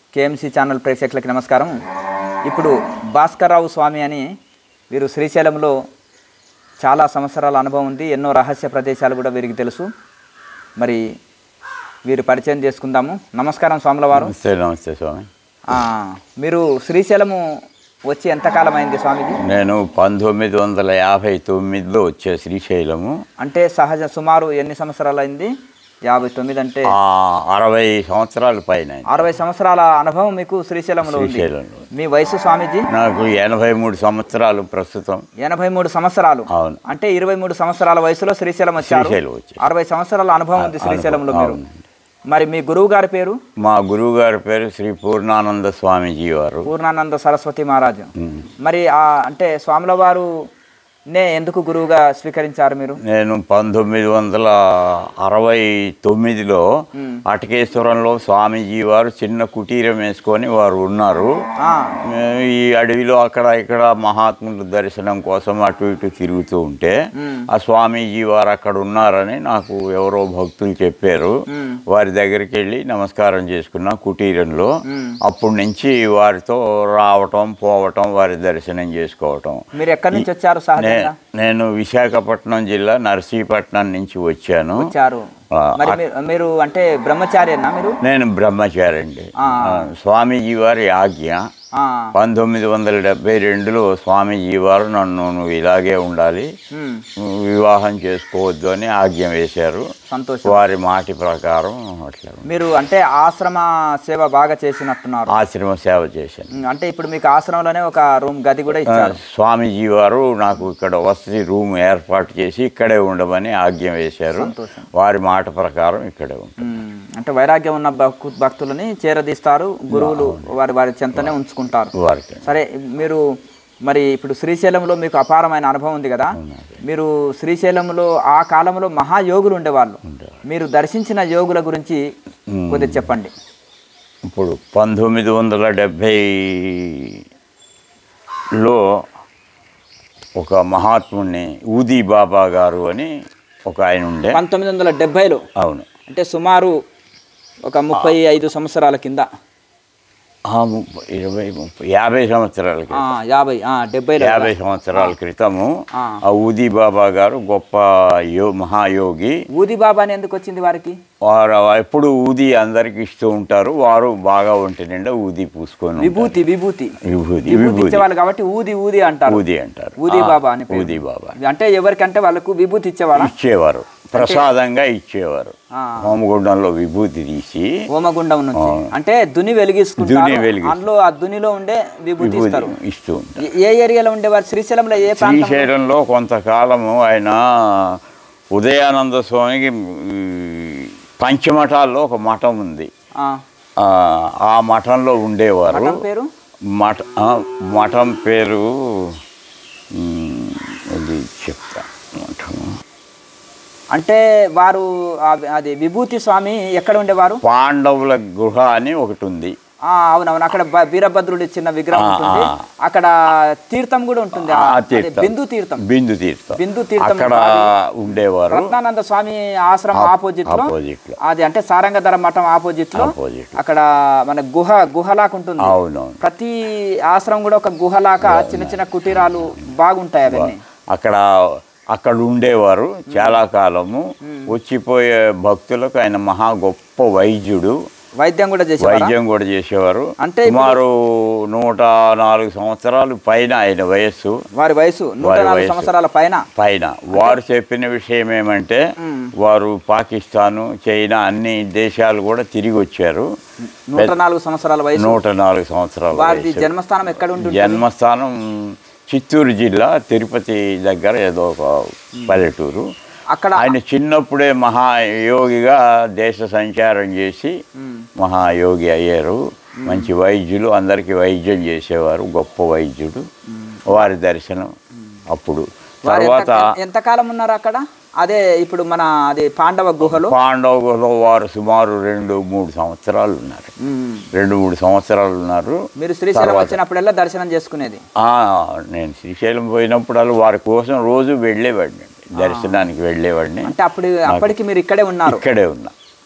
KMC channel ప్రేక్షకులకి నమస్కారం ఇప్పుడు భాస్కర్రావు స్వామి అని వీరు శ్రీశైలంలో చాలా సంవత్సరాల అనుభవం ఉంది ఎన్నో రహస్య ప్రదేశాలు కూడా వీరికి తెలుసు మరి వీరు పరిచయం చేసుకుందాము నమస్కారం స్వాముల వారు నమస్తే నమస్తే స్వామి ఆ, మీరు శ్రీశైలము వచ్చి ఎంతకాలం అయింది స్వామిజీ నేను పంతొమ్మిది వందల యాభై తొమ్మిదిలో వచ్చే శ్రీశైలము అంటే సహజ సుమారు ఎన్ని సంవత్సరాలు అయింది యాభై తొమ్మిది అంటే ఆ అరవై సంవత్సరాల పైన అయింది. అరవై సంవత్సరాల అనుభవం మీకు శ్రీశైలంలో ఉంది శ్రీశైలంలో మీ వయసు స్వామీజీ నాకు ఎనభై మూడు సంవత్సరాలు ప్రస్తుతం ఎనభై మూడు సంవత్సరాలు అవును అంటే ఇరవై మూడు సంవత్సరాల వయసులో శ్రీశైలం వచ్చారు శ్రీశైలం వచ్చాను. అరవై సంవత్సరాల అనుభవం ఉంది శ్రీశైలంలో మీరు అవునండి. మరి మీ గురువు గారి పేరు మా గురువు గారి పేరు శ్రీ పూర్ణానంద స్వామీజీ వారు పూర్ణానంద సరస్వతి మహారాజు ఉమ్. మరి ఆ అంటే స్వాముల వారు నే ఎందుకు గురువుగా స్వీకరించారు మీరు నేను పంతొమ్మిది వందల అరవై తొమ్మిదిలో అటకేశ్వరంలో స్వామీజీ వారు చిన్న కుటీరం వేసుకొని వారు ఉన్నారు ఆ, మేము ఈ అడవిలో అక్కడ ఇక్కడ మహాత్ముల దర్శనం కోసం అటు ఇటు తిరుగుతూ ఉంటే ఆ స్వామీజీ వారు అక్కడ ఉన్నారని నాకు ఎవరో భక్తులు చెప్పారు వారి దగ్గరికి వెళ్ళి నమస్కారం చేసుకున్న కుటీరంలో అప్పటి నుంచి వారితో రావటం పోవటం వారి దర్శనం చేసుకోవటం మీరు ఎక్కడి నుంచి వచ్చారు నే- సహజంగా నేను విశాఖపట్నం జిల్లా నర్సీపట్నం నుంచి వచ్చాను వచ్చారు ఆ, మరి మీరు- మీరు అంటే బ్రహ్మచార్యనా మీరు నేను బ్రహ్మచారి అండి ఆ. ఆ, స్వామీజీ వారి ఆజ్ఞ ఆ, పంతొమ్మిది వందల డెబ్బై రెండులో స్వామీజీ వారు నన్ను నువ్వు ఇలాగే ఉండాలి ఉమ్, నువ్వు వివాహం చేసుకోవద్దు అని ఆజ్ఞ వేశారు సంతోషం వారి మాటి ప్రకారం అట్లా మీరు అంటే ఆశ్రమ సేవ బాగా చేసినట్టున్నారు ఆశ్రమ సేవ చేశాను ఉమ్, అంటే ఇప్పుడు మీకు ఆశ్రమంలోనే ఒక రూమ్ గది కూడా ఆ, ఇచ్చారు స్వామీజీ వారు నాకు ఇక్కడ వసతి రూమ్ ఏర్పాటు చేసి ఇక్కడే ఉండమని ఆజ్ఞ వేశారు సంతోషం. వారి మాట ప్రకారం ఇక్కడే ఉంటాం ఉమ్, అంటే వైరాగ్యం ఉన్న భక్తు భక్తులని చేరదీస్తారు గురువులు వారి వారి చెంతనే ఉంచుకుంటారు వారికి సరే మీరు మరి ఇప్పుడు శ్రీశైలంలో మీకు అపారమైన అనుభవం ఉంది కదా మీరు శ్రీశైలంలో ఆ కాలంలో మహాయోగులు ఉండేవాళ్ళు మీరు దర్శించిన యోగుల గురించి కొద్దిగా చెప్పండి ఇప్పుడు పంతొమ్మిది వందల డెబ్భైలో ఒక మహాత్ముడిని ఊదీ బాబా గారు అని ఒక ఆయన ఉండే పంతొమ్మిది వందల డెబ్బైలో అవును అంటే సుమారు ఒక ముప్పై ఐదు సంవత్సరాల కింద ఆ ముప్పై ఇరవై ముప్పై యాభై సంవత్సరాల ఆ, క్రితం యాభై ఆ, డెబ్బైలో యాభై సంవత్సరాల క్రితము ఆ. ఆ ఊదీ బాబా గారు గొప్ప యో మహాయోగి ఊది బాబా అని ఎందుకు వచ్చింది వారికి వారు ఎప్పుడు ఊది అందరికి ఇస్తూ ఉంటారు వారు బాగా ఒంటి నిండా ఊది పూసుకొని ఉంటారు. విభూతి విభూతి విభూది విభూతి విభూది ఇచ్చేవాళ్ళు కాబట్టి ఊది ఊది అంటారు ఊది అంటారు ఊది ఆ, బాబా అని పేరు. ఊది బాబా అంటే ఎవరికంటే వాళ్ళకు విభూతి ఇచ్చేవాళ్ళ ఇచ్చేవారు ప్రసాదంగా ఇచ్చేవారు ఆ. హోమగుండంలో విభూతి తీసి హోమగుండం నుంచి అంటే దుని వెలిగిసుకుంటారు దుని వెలిగిస్తారు. అందులో ఆ దునిలో ఉండే విభూతి విభూతి ఇస్తారు ఇస్తూ ఉంటారు ఏ- ఏ ఏరియాలో ఉండేవారు శ్రీశైలంలో ఏ ప్రాంతం శ్రీశైలంలో కొంతకాలము ఆయన ఉదయానంద స్వామికి ఈ, పంచమఠాల్లో ఒక మఠం ఉంది ఆ, ఆ, ఆ మఠంలో ఉండేవారు మఠం పేరు మఠ ఆ, మఠం పేరు ఉమ్, అది చెప్తా మఠం అంటే వారు ఆ- అది విభూతి స్వామి ఎక్కడ ఉండేవారు పాండవుల గుహ అని ఒకటి ఉంది ఆ, అవునవును అక్కడ బ- వీరభద్రుడి చిన్న విగ్రహం ఆ, ఉంటుంది ఆ. అక్కడ తీర్థం కూడా ఉంటుంది ఆ ఆ, అదే తీర్థం. బిందు తీర్థం బిందు తీర్థం బిందు తీర్థం అక్కడ ఉండేవారు రత్నానంద స్వామి ఆశ్రమం ఆ- ఆపోజిట్ లో opposite లో. అది అంటే సారంగధర మఠం ఆపోజిట్ లో Opposite లో. అక్కడ మన గుహ గుహలాగా ఉంటుంది అవునవును ప్రతి ఆశ్రమం కూడా ఒక గుహలాగా చిన్న చిన్న కుటీరాలు బాగుంటాయి అవన్నీ అక్కడ అక్కడ ఉండేవారు చాలా కాలము వచ్చిపోయే భక్తులకు ఆయన మహా గొప్ప వైద్యుడు వైద్యం కూడా చేసేవారా వైద్యం కూడా చేసేవారు అంటే ఇప్పుడు- సుమారు నూట నాలుగు సంవత్సరాలు పైన ఆయన వయస్సు వారి వయసు నూట వారి నాలుగు వయసు. సంవత్సరాల పైన పైన వారు చెప్పిన విషయం ఏమంటే వారు పాకిస్తాను చైనా అన్ని దేశాలు కూడా తిరిగి వచ్చారు నూట నాలుగు సంవత్సరాల వయసు నూట నాలుగు సంవత్సరాల వారిది వయసు. జన్మస్థానం ఎక్కడ ఉంటుంది జన్మస్థానం చిత్తూరు జిల్లా తిరుపతి దగ్గర ఏదో ఒక పల్లెటూరు అక్కడ ఆయన చిన్నప్పుడే మహాయోగిగా దేశ సంచారం చేసి మహాయోగి అయ్యారు మంచి వైద్యులు అందరికీ వైద్యం చేసేవారు గొప్ప వైద్యుడు వారి దర్శనం అప్పుడు వారు తర్వాత ఎంత- ఎంతకాలం ఉన్నారు అక్కడ అదే ఇప్పుడు మన అది పాండవ గుహలో పాండవులో వారు సుమారు రెండు మూడు సంవత్సరాలు ఉన్నారు ఉమ్. రెండు మూడు సంవత్సరాలు ఉన్నారు మీరు శ్రీశైలం తర్వాత- వచ్చినప్పుడల్లా దర్శనం చేసుకునేది ఆ, నేను శ్రీశైలం పోయినప్పుడు వారి కోసం రోజు వెళ్ళేవాడిని దర్శనానికి వెళ్ళేవాడిని అంటే అప్పుడు అప్పటికి మీరు ఇక్కడే ఉన్నారు ఇక్కడే ఉన్నా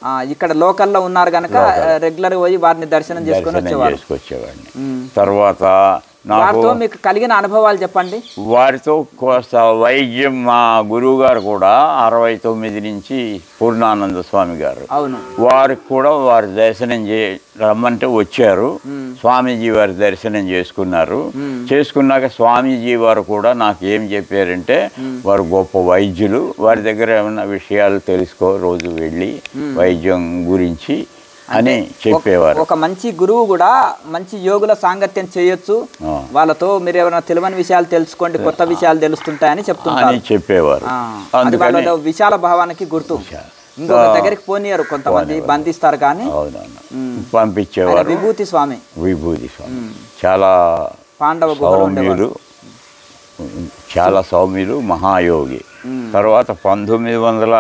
ఆ, ఇక్కడ లోకల్లో ఉన్నారు కనుక రెగ్యులర్ పోయి వారిని దర్శనం చేసుకొని దర్శనం వచ్చేవారు చేసుకొచ్చేవాడిని ఉమ్. తర్వాత నాకు వారితో మీకు కలిగిన అనుభవాలు చెప్పండి వారితో కోస్త వైద్యం మా గురువు గారు కూడా అరవై తొమ్మిది నుంచి పూర్ణానంద స్వామి గారు అవును వారికి కూడా వారి దర్శనం చే రమ్మంటే వచ్చారు స్వామీజీ వారి దర్శనం చేసుకున్నారు చేసుకున్నాక స్వామీజీ వారు కూడా నాకు ఏం చెప్పారంటే వారు గొప్ప వైద్యులు వారి దగ్గర ఏమైనా విషయాలు తెలుసుకో రోజు వెళ్ళి వైద్యం గురించి అని చెప్పేవారు ఒక మంచి గురువు కూడా మంచి యోగుల సాంగత్యం చేయొచ్చు ఆ. వాళ్ళతో మీరు ఏమైనా తెలియని విషయాలు తెలుసుకోండి కొత్త విషయాలు తెలుస్తుంటాయని అని చెప్తుంటారు చెప్పేవారు ఆ, అది అందుకని వాళ్ళ విశాల భావానికి గుర్తు ఇంకొక దగ్గరికి పోనీయరు కొంతమంది బంధిస్తారు కానీ అవునవును ఉమ్. ఆయన పంపించేవారు విభూతి స్వామి విభూతి స్వామి చాలా పాండవ గుహలో ఉండేవారు సౌమ్యులు చాలా సౌమ్యులు మహాయోగి తర్వాత పంతొమ్మిది వందల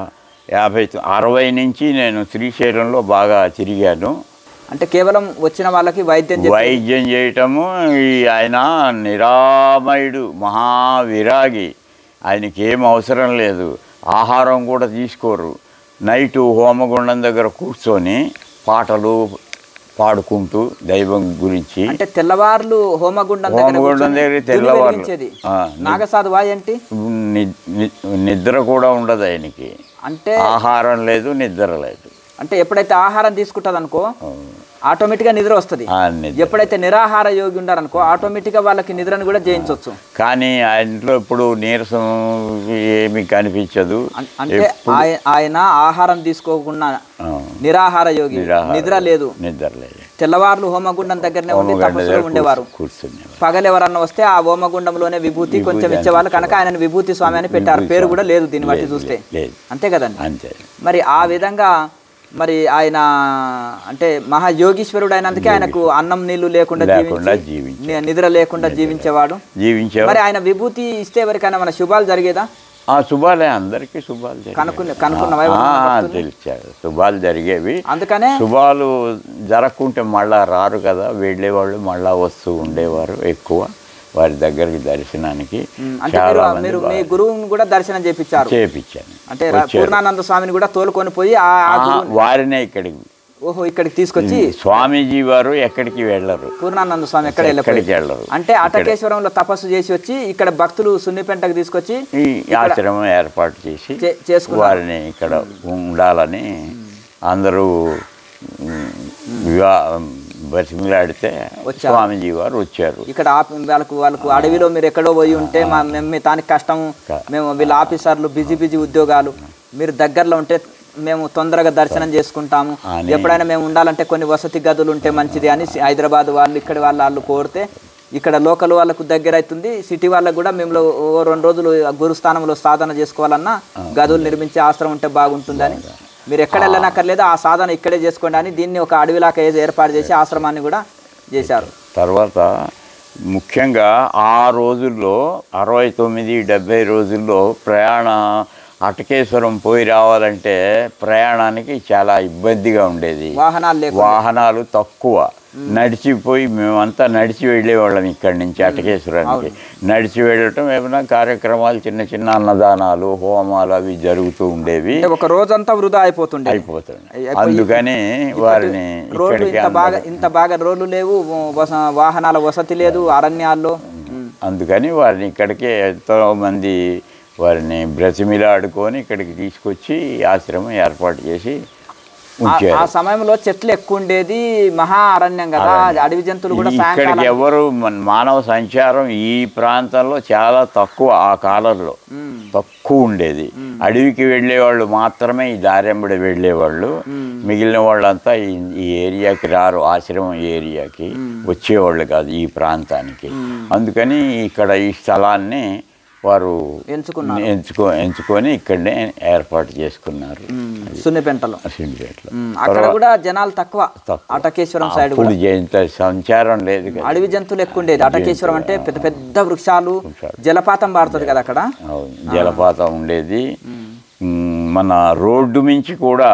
యాభై తొ- అరవై నుంచి నేను శ్రీశైలంలో బాగా తిరిగాను అంటే కేవలం వచ్చిన వాళ్ళకి వైద్యం చెప్పి వైద్యం చేయటము ఈ ఆయన నిరామయుడు మహావిరాగి ఆయనకి ఏం అవసరం లేదు ఆహారం కూడా తీసుకోరు నైటు హోమగుండం దగ్గర కూర్చొని పాటలు పాడుకుంటూ దైవం గురించి అంటే తెల్లవార్లు హోమగుండం దగ్గర హోమగుండం కూర్చొని దగ్గర దుని తెల్లవార్లు. వెలిగించేది ఆ, నాగసాధువా ఏంటి ని- ని- నిద్ర కూడా ఉండదు ఆయనకి అంటే ఆహారం లేదు నిద్ర లేదు అంటే ఎప్పుడైతే ఆహారం తీసుకుంటుంది అనుకో ఆటోమేటిక్గా నిద్ర వస్తుంది ఆ నిద్ర ఎప్పుడైతే నిరాహార యోగి ఉన్నారనుకో ఆటోమేటిక్గా వాళ్ళకి నిద్రను కూడా జయించవచ్చు కానీ ఆ ఇంట్లో ఇప్పుడు నీరసం ఏమీ కనిపించదు అన్- అంటే ఆయ- ఆయన ఆహారం తీసుకోకుండా ఆ, నిరాహార యోగి నిరాహారం. నిద్ర లేదు నిద్ర లేదు తెల్లవార్లు హోమగుండం దగ్గరనే ఉండి హోమగండ తపస్సులో దగ్గర ఉండేవారు కూర్చునేవారు పగలు ఎవరన్నా వస్తే ఆ హోమగుండంలోనే విభూతి కొంచెం విభూతి ఇచ్చేవాళ్ళు కనుక ఆయన విభూతి స్వామి అని పెట్టారు విభూతి పేరు స్వామి. కూడా లేదు దీన్ని బట్టి లేదు, చూస్తే లేదు. అంతే కదండి అంతే మరి ఆ విధంగా మరి ఆయన అంటే మహాయోగీశ్వరుడు అయినందుకే ఆయనకు అన్నం నీళ్లు లేకుండా లేకుండా జీవించి జీవించి ని- నిద్ర లేకుండా జీవించేవాడు జీవించేవారు మరి ఆయన విభూతి ఇస్తే ఎవరికైనా మన శుభాలు జరిగేదా ఆ శుభాలే అందరికీ శుభాలు జరిగేవి. కనుక్కుని కనుక్కున్నవా ఆ, ఎవరన్నా భక్తుల్ని? తెలిసారు శుభాలు జరిగేవి అందుకనే శుభాలు జరగకుంటే మళ్ళా రారు కదా వెళ్ళేవాళ్ళు మళ్ళా వస్తూ ఉండేవారు ఎక్కువ వారి దగ్గరికి దర్శనానికి ఉమ్, అంటే మీరు చాలా మంది మీరు మీ బాగా గురువుని కూడా దర్శనం చేపించారు చేపించాను అంటే రా- పూర్ణానంద స్వామిని కూడా తోలుకొని పోయి ఆ ఆ ఆ, గురువుని- వారినే ఇక్కడికి ఓహో ఇక్కడికి తీసుకొచ్చి స్వామీజీ వారు ఎక్కడికి వెళ్ళరు పూర్ణానంద స్వామి ఎక్కడ ఎక్కడికి వెళ్ళిపోయి వెళ్ళరు అంటే అటకేశ్వరంలో తపస్సు చేసి వచ్చి ఇక్కడ భక్తులు సున్నిపెంటకు తీసుకొచ్చి ఈ ఆశ్రమం ఏర్పాటు చేసి చే- చేసుకున్నారు వారిని ఇక్కడ ఉండాలని అందరూ ఉమ్, వివా బతిమిలాడితే వచ్చారు. స్వామీజీ వారు వచ్చారు ఇక్కడ ఆపి వాళ్ళకు వాళ్ళకు అడవిలో మీరు ఎక్కడో పోయి ఉంటే మా మేము మీ తానికి కష్టం మేము వీళ్ళ ఆఫీసర్లు బిజీ బిజీ ఉద్యోగాలు మీరు దగ్గరలో ఉంటే మేము తొందరగా దర్శనం చేసుకుంటాము అని- ఎప్పుడైనా మేము ఉండాలంటే కొన్ని వసతి గదులు ఉంటే మంచిది అని హైదరాబాద్ వాళ్ళు ఇక్కడ వాళ్ళ వాళ్ళు కోరితే ఇక్కడ లోకల్ వాళ్ళకు దగ్గర అవుతుంది సిటీ వాళ్ళకు కూడా మేము ఓ రెండు రోజులు ఆ గురుస్థానంలో సాధన చేసుకోవాలన్నా గదులు నిర్మించే ఆశ్రమం ఉంటే బాగుంటుందని మీరు ఎక్కడ వెళ్ళనక్కర్లేదు ఆ సాధన ఇక్కడే చేసుకోండి అని దీన్ని ఒక అడవిలాగా ఏదో ఏర్పాటు చేసి ఆశ్రమాన్ని కూడా చేశారు తర్వాత ముఖ్యంగా ఆ రోజుల్లో అరవై తొమ్మిది డెబ్బై రోజుల్లో ప్రయాణ అటకేశ్వరం పోయి రావాలంటే ప్రయాణానికి చాలా ఇబ్బందిగా ఉండేది వాహనాలు లేకుండా వాహనాలు తక్కువ నడిచిపోయి మేమంతా నడిచి వెళ్ళేవాళ్ళం ఇక్కడి నుంచి అటకేశ్వరానికి నడిచి వెళ్ళటం ఏమైనా కార్యక్రమాలు చిన్న చిన్న అన్నదానాలు హోమాలు అవి జరుగుతూ ఉండేవి అంటే ఒక రోజంతా వృధా అయిపోతుండే అయిపోతుంది అయిపోయి- అందుకని వారిని రోడ్లు ఇక్కడికి ఇంత బాగా అందరూ- ఇంత బాగా రోడ్లు లేవు వస- వాహనాల వసతి లేదు అరణ్యాల్లో ఉమ్. అందుకని వారిని ఇక్కడికి ఎంతో మంది వారిని బ్రతిమిలాడుకొని ఇక్కడికి తీసుకొచ్చి ఈ ఆశ్రమం ఏర్పాటు చేసి ఆ- ఉంచారు ఆ సమయంలో చెట్లు ఎక్కువ ఉండేది మహా అరణ్యం కదా అడవి జంతువులు కూడా ఈ- ఇక్కడికి సాయంకాలం ఎవరు మన- మానవ సంచారం ఈ ప్రాంతంలో చాలా తక్కువ ఆ కాలంలో ఉమ్. తక్కువ ఉండేది అడవికి వెళ్ళేవాళ్ళు మాత్రమే ఈ దారెంబడి వెళ్ళేవాళ్ళు మిగిలిన వాళ్ళంతా ఈ ఈ ఏరియాకి రారు ఆశ్రమం ఏరియాకి వచ్చేవాళ్ళు కాదు ఈ ప్రాంతానికి అందుకని ఇక్కడ ఈ స్థలాన్ని వారు ఎంచుకున్నారు ఎంచుకో ఎంచుకొని ఇక్కడనే ఏర్పాటు చేసుకున్నారు ఉమ్. సున్నిపెంటలో సిద్దిపేటలో ఉమ్. అక్కడ కూడా జనాలు తక్కువ తక్కువ. అటకేశ్వరం సైడ్ అప్పుడు ఇంత సంచారం లేదు కదా అడవి జంతువులు ఎక్కువ ఉండేది అటకేశ్వరం అంటే పెద్ద పెద్ద వృక్షాలు జలపాతం పారుతుంది కదా అక్కడ అవును జలపాతం ఉండేది మ్, మన రోడ్డు మించి కూడా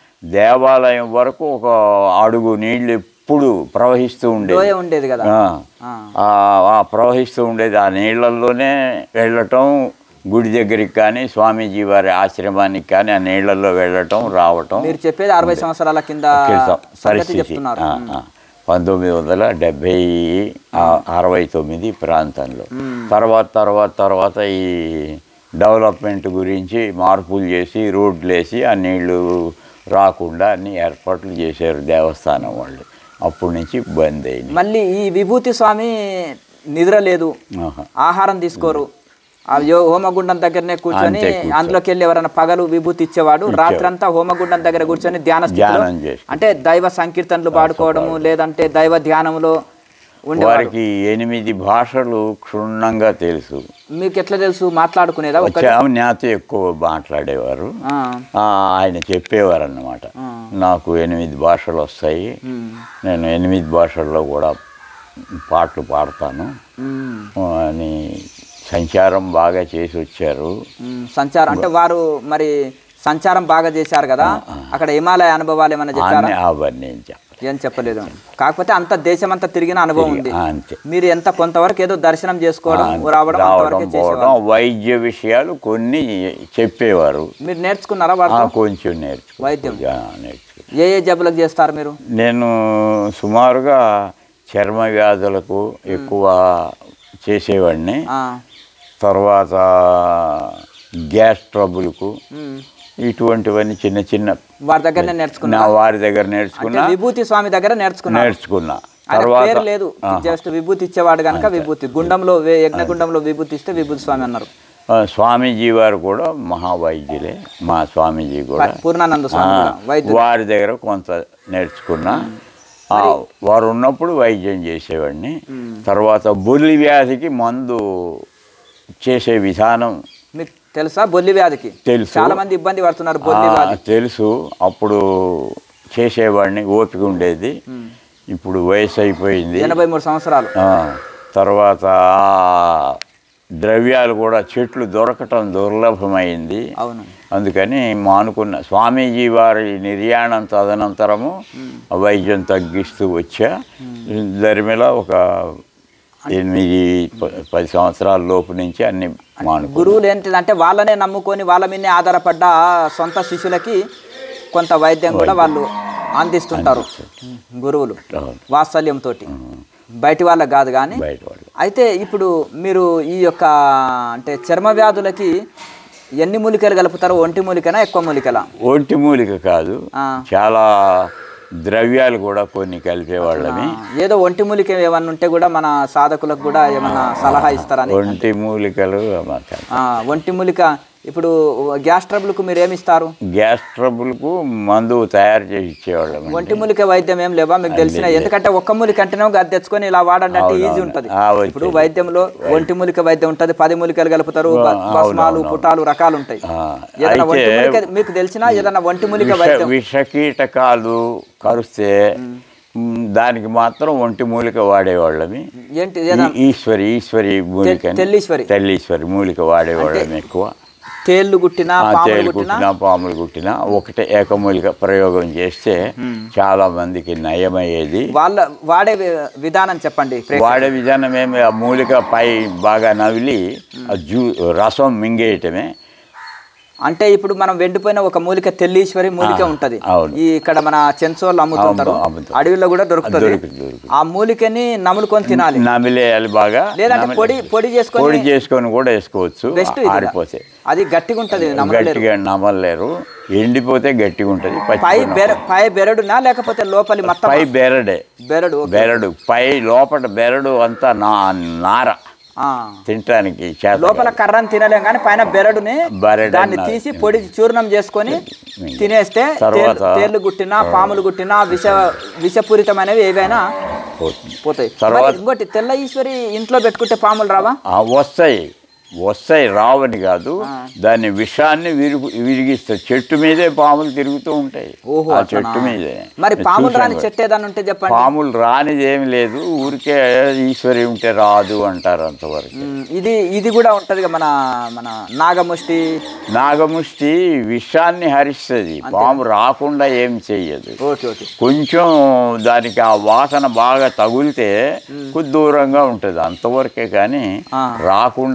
దేవాలయం వరకు ఒక అడుగు నీళ్ళు ఎప్పుడు ప్రవహిస్తూ ఉండేది లోయ ఉండేది కదా ఆ, ఆ. ఆ, ఆ ప్రవహిస్తూ ఉండేది ఆ నీళ్ళల్లోనే వెళ్ళటం గుడి దగ్గరికి కానీ స్వామీజీ వారి ఆశ్రమానికి కానీ ఆ నీళ్లలో వెళ్ళటం రావటం మీరు చెప్పేది అరవై సంవత్సరాల కింద క్రితం సంగతి పరిస్థితి చెప్తున్నారు ఆ, ఆ. పంతొమ్మిది వందల డెబ్భై ఆ, అరవై తొమ్మిది ప్రాంతంలో తర్వాత తర్వాత తర్వాత ఈ డెవలప్మెంట్ గురించి మార్పులు చేసి రోడ్లు వేసి ఆ నీళ్లు రాకుండా అన్ని ఏర్పాట్లు చేశారు దేవస్థానం వాళ్ళు అప్పటి నుంచి బంద్ అయింది మళ్ళీ ఈ విభూతి స్వామి నిద్ర లేదు ఆహా. ఆహారం తీసుకోరు ఆ యో- హోమగుండం దగ్గరనే కూర్చొని అంతే కూర్చో. అందులోకి వెళ్ళి ఎవరైనా పగలు విభూతి ఇచ్చేవాడు రాత్రంతా హోమగుండం దగ్గర కూర్చొని ధ్యాన స్థితిలో ధ్యానం చేసి అంటే దైవ సంకీర్తనలు పాడుకోవడము లేదంటే దైవ ధ్యానంలో ఉండేవాడు వారికి ఎనిమిది భాషలు క్షుణ్ణంగా తెలుసు మీకు ఎట్లా తెలుసు మాట్లాడుకునేదా ఒక వచ్చాము నాతో ఎక్కువ మాట్లాడేవారు ఆ, ఆ, ఆయన చెప్పేవారు అన్నమాట నాకు ఎనిమిది భాషలు వస్తాయి ఉమ్, నేను ఎనిమిది భాషల్లో కూడా పాటలు పాడతాను ఉమ్, అని సంచారం బాగా చేసి వచ్చారు ఉమ్, సంచారం అంటే వారు మరి సంచారం బాగా చేశారు కదా అక్కడ హిమాలయ అనుభవాలు ఏమైనా చెప్పారా అన్నీ అవన్నీ ఏం చెప్పారు ఏం చెప్పలేదు కాకపోతే అంత దేశమంతా తిరిగిన అనుభవం ఉంది అంతే మీరు ఎంత కొంతవరకు ఏదో దర్శనం చేసుకోవడం రావడం రావడం అంతవరకే చేసేవారు పోవడం వైద్య విషయాలు కొన్ని చెప్పేవారు మీరు నేర్చుకున్నారా ఆ, వాటితో కొంచెం నేర్చుకో వైద్యం ఆ, నేర్చుకో ఏ ఏ జబ్బులకు చేస్తారు మీరు నేను సుమారుగా చర్మ వ్యాధులకు ఎక్కువ చేసేవాడిని ఆ, తర్వాత గ్యాస్ ట్రబుల్కు ఉమ్, ఇటువంటివన్నీ చిన్న చిన్న వారి దగ్గరనే నేర్చుకున్నా నా వారి దగ్గర అంటే నేర్చుకున్నా విభూతి స్వామి దగ్గర నేర్చుకున్నారు నేర్చుకున్నా ఆయన తర్వాత పేరు లేదు జస్ట్ విభూతి ఇచ్చేవాడు కనుక విభూతి గుండంలో వే- యజ్ఞగుండంలో విభూతి ఇస్తే విభూతి స్వామి అన్నారు ఆ, స్వామీజీ వారు కూడా మహావైద్యులే మా స్వామీజీ కూడా పూర్ణానంద స్వామి కూడా వైద్యుడు వారి దగ్గర కొంత నేర్చుకున్నా ఆ, వారు ఉన్నప్పుడు వైద్యం చేసేవాడిని తర్వాత బొల్లి వ్యాధికి మందు చేసే విధానం మీకు తెలుసా బొల్లి వ్యాధికి తెలుసు. చాలా మంది ఇబ్బంది పడుతున్నారు బొల్లి ఆ, వ్యాధి తెలుసు అప్పుడు చేసేవాడిని ఓపిక ఉండేది ఇప్పుడు వయసు అయిపోయింది ఎనభై మూడు సంవత్సరాలు ఆ, తర్వాత ఆ ద్రవ్యాలు కూడా చెట్లు దొరకటం దుర్లభమైంది అవును అందుకని మానుకున్న స్వామీజీ వారి నిర్యాణం తదనంతరము వైద్యం తగ్గిస్తూ వచ్చా దరిమిల ఒక ఎనిమిది ప- పది సంవత్సరాల లోపు నుంచి అన్ని మానుకు గురువులు ఏంటిదంటే వాళ్ళనే నమ్ముకొని వాళ్ళ మీదనే ఆధారపడ్డ సొంత శిష్యులకి కొంత వైద్యం కూడా వాళ్ళు అందిస్తుంటారు గురువులు వాత్సల్యంతో బయటి వాళ్ళకి కాదు కానీ బయట వాళ్ళు అయితే ఇప్పుడు మీరు ఈ యొక్క అంటే చర్మ వ్యాధులకి ఎన్ని మూలికలు కలుపుతారు ఒంటి మూలికనా ఎక్కువ మూలికలా ఒంటి మూలిక కాదు ఆ. చాలా ద్రవ్యాలు కూడా కొన్ని కలిపేవాళ్ళమి ఏదో ఒంటి మూలిక ఏమన్నా ఉంటే కూడా మన సాధకులకు కూడా ఏమన్నా సలహా ఇస్తారని ఒంటి మూలికలు మాకు ఆ, ఒంటి మూలిక ఇప్పుడు గ్యాస్ ట్రబుల్కు మీరు ఏమి ఇస్తారు గ్యాస్ ట్రబుల్కు మందు తయారు చేసి ఇచ్చేవాళ్ళం ఒంటి మూలిక వైద్యం ఏం లేవా మీకు తెలిసిన ఎందుకంటే ఒక్క మూలిక అంటేనే అది తెచ్చుకొని ఇలా వాడండి అంటే ఈజీ ఉంటది ఆ, వచ్చేది. ఇప్పుడు వైద్యంలో ఒంటి మూలిక వైద్యం ఉంటది పది మూలికలు కలుపుతారు బ- భస్మాలు పుటాలు రకాలు ఉంటాయి ఆ, ఏదైనా ఒంటి అయితే మూలిక మీకు తెలిసిన ఏదైనా ఒంటి మూలిక విష వైద్యం విషకీటకాలు కరుస్తే మ్, దానికి మాత్రం ఒంటి మూలిక వాడేవాళ్ళమి ఏంటి ఏదైనా ఈ- ఈశ్వరి ఈశ్వరి మూలిక తెల్లీశ్వరి. తెల్లీశ్వరి మూలిక వాడేవాళ్ళం ఎక్కువ తేళ్లు గుట్టినా ఆ, పాములు తేలు గుట్టినా కుట్టినా పాములు కుట్టినా ఒకటే ఏకమూలిక ప్రయోగం చేస్తే చాలా మందికి నయమయ్యేది వాళ్ళ వాడే వి- విధానం చెప్పండి ప్రేక్షకులకు. వాడే విధానం ఏమి ఆ మూలిక పై బాగా నవిలి ఆ జ్యూ రసం మింగేయటమే అంటే ఇప్పుడు మనం వెండిపోయిన ఒక మూలిక తెల్లీశ్వరి మూలిక ఉంటది అవును. ఈ ఇక్కడ మన చెన్సోళ్ళు అమ్ముతుంటారు అమ్ము- అమ్ముతారు. అడవిలో కూడా దొరుకుతుంది దొరుకుతుంది, దొరుకుతుంది. ఆ మూలికని నములుకొని తినాలి నమిలేయాలి బాగా లేదంటే నమిలే- పొడి పొడి చేసుకొని పొడి చేసుకొని కూడా వేసుకోవచ్చు బెస్ట్ ఇది ఆరిపోతే అది గట్టిగా ఉంటది నమ్మలేరు గట్టిగా నమలలేరు ఎండిపోతే గట్టిగా ఉంటుంది పచ్చి పై కూడా బెర పై బెరడునా లేకపోతే లోపలి మొత్తం పై బెరడే బెరడు ఓకే. బెరడు పై లోపల బెరడు అంతా నా నార ఆ. తినటానికి చేత లోపల కర్రని తినలేం కానీ పైన బెరడుని బెరడు దాన్ని అన్నారు. తీసి పొడి చూర్ణం చేసుకొని తినేస్తే తర్వాత- తేలు- తేళ్లు గుట్టినా పాములు గుట్టినా విష విషపూరితమైనవి ఏవైనా పోతుంది. పోతాయి తర్వాత- మరి ఇంకోటి తెల్ల ఈశ్వరి ఇంట్లో పెట్టుకుంటే పాములు రావా ఆ, వస్తాయి వస్తాయి రావని కాదు దాన్ని విషాన్ని విరుగు విరిగిస్తాయి చెట్టు మీదే పాములు తిరుగుతూ ఉంటాయి ఓహో, ఆ అట్లనా? చెట్టు మీదే మరి పాములు చూశాను రాని కూడా. చెట్టు ఏదన్నా ఉంటే చెప్పండి పాములు రానిది ఏమి లేదు ఊరికే ఈశ్వరి ఉంటే రాదు అంటారు అంతవరకు ఉమ్, ఇది ఇది కూడా ఉంటది మన మన నాగముష్టి నాగముష్టి విషాన్ని హరిస్తుంది పాము రాకుండా ఏం చెయ్యదు ఓకే ఓకే కొంచెం దానికి ఆ వాసన బాగా తగిలితే కొద్ది దూరంగా ఉంటుంది అంతవరకే కానీ ఆ. రాకుండా ఏముండదు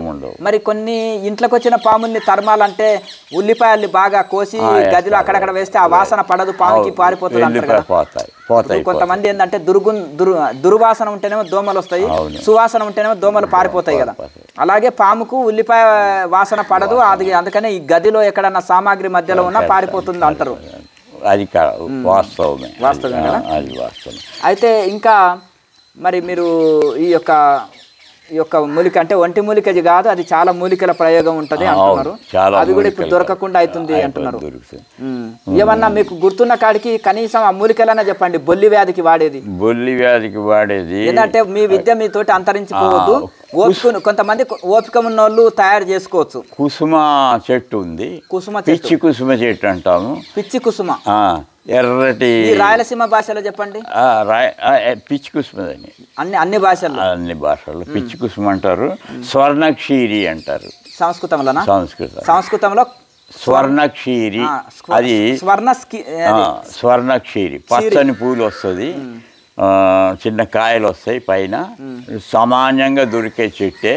ఉండవు మరి కొన్ని ఇంట్లోకి వచ్చిన పాముల్ని తరమాలంటే ఉల్లిపాయల్ని బాగా కోసి గదిలో అక్కడక్కడ వేస్తే ఆ వాసన పడదు పాముకి పారిపోతుంది అంటారు వెళ్ళిపోయి కదా పోతాయి పోతాయి ఇప్పుడు కొంతమంది ఏంటంటే దుర్గు దుర్ దుర్వాసన ఉంటేనేమో దోమలు వస్తాయి అవును. సువాసన ఉంటేనేమో దోమలు పారిపోతాయి కదా పారిపోతాయి. అలాగే పాముకు ఉల్లిపాయ వాసన పడదు అది అందుకనే ఈ గదిలో ఎక్కడన్నా సామాగ్రి మధ్యలో ఉన్నా పారిపోతుంది అంటారు అది కా- వాస్తవమే వాస్తవమే అది- కదా? అది వాస్తవం అయితే ఇంకా మరి మీరు ఈ యొక్క ఈ యొక్క మూలిక అంటే ఒంటి మూలికది కాదు అది చాలా మూలికల ప్రయోగం ఉంటది అంటున్నారు చాలా అది కూడా ఇప్పుడు మూలికలు. దొరకకుండా అవుతుంది అంటున్నారు దొరుకుతుంది ఉమ్. ఏమన్నా మీకు గుర్తున్న కాడికి కనీసం ఆ మూలికలన్నా చెప్పండి బొల్లి వ్యాధికి వాడేది బొల్లి వ్యాధికి వాడేది ఏంటంటే మీ విద్య మీతోటి అంతరించిపోవద్దు ఓపిక కొంతమంది ఓపిక ఉన్న వాళ్ళు తయారు చేసుకోవచ్చు కుసుమ చెట్టు ఉంది కుసుమ చెట్టు పిచ్చి కుసుమ చెట్టు అంటాము పిచ్చి కుసుమ ఆ, ఎర్రటి ఈ రాయలసీమ భాషలో చెప్పండి ఆ, రాయ్- ఆ, ఏ, పిచ్చి కుసుమదని అన్ని అన్ని భాషల్లో అన్ని భాషల్లో పిచ్చి కుసుమ అంటారు స్వర్ణక్షీరి అంటారు సంస్కృతంలోనా సంస్కృతం సంస్కృతంలో స్వర్ణక్షీరి ఆ, స్వ- అది స్వర్ణ స్కి- ఆ, స్వర్ణక్షీరి పచ్చని పూలు వస్తుంది ఆ, చిన్న కాయలు వస్తాయి పైన సామాన్యంగా దొరికే చెట్టే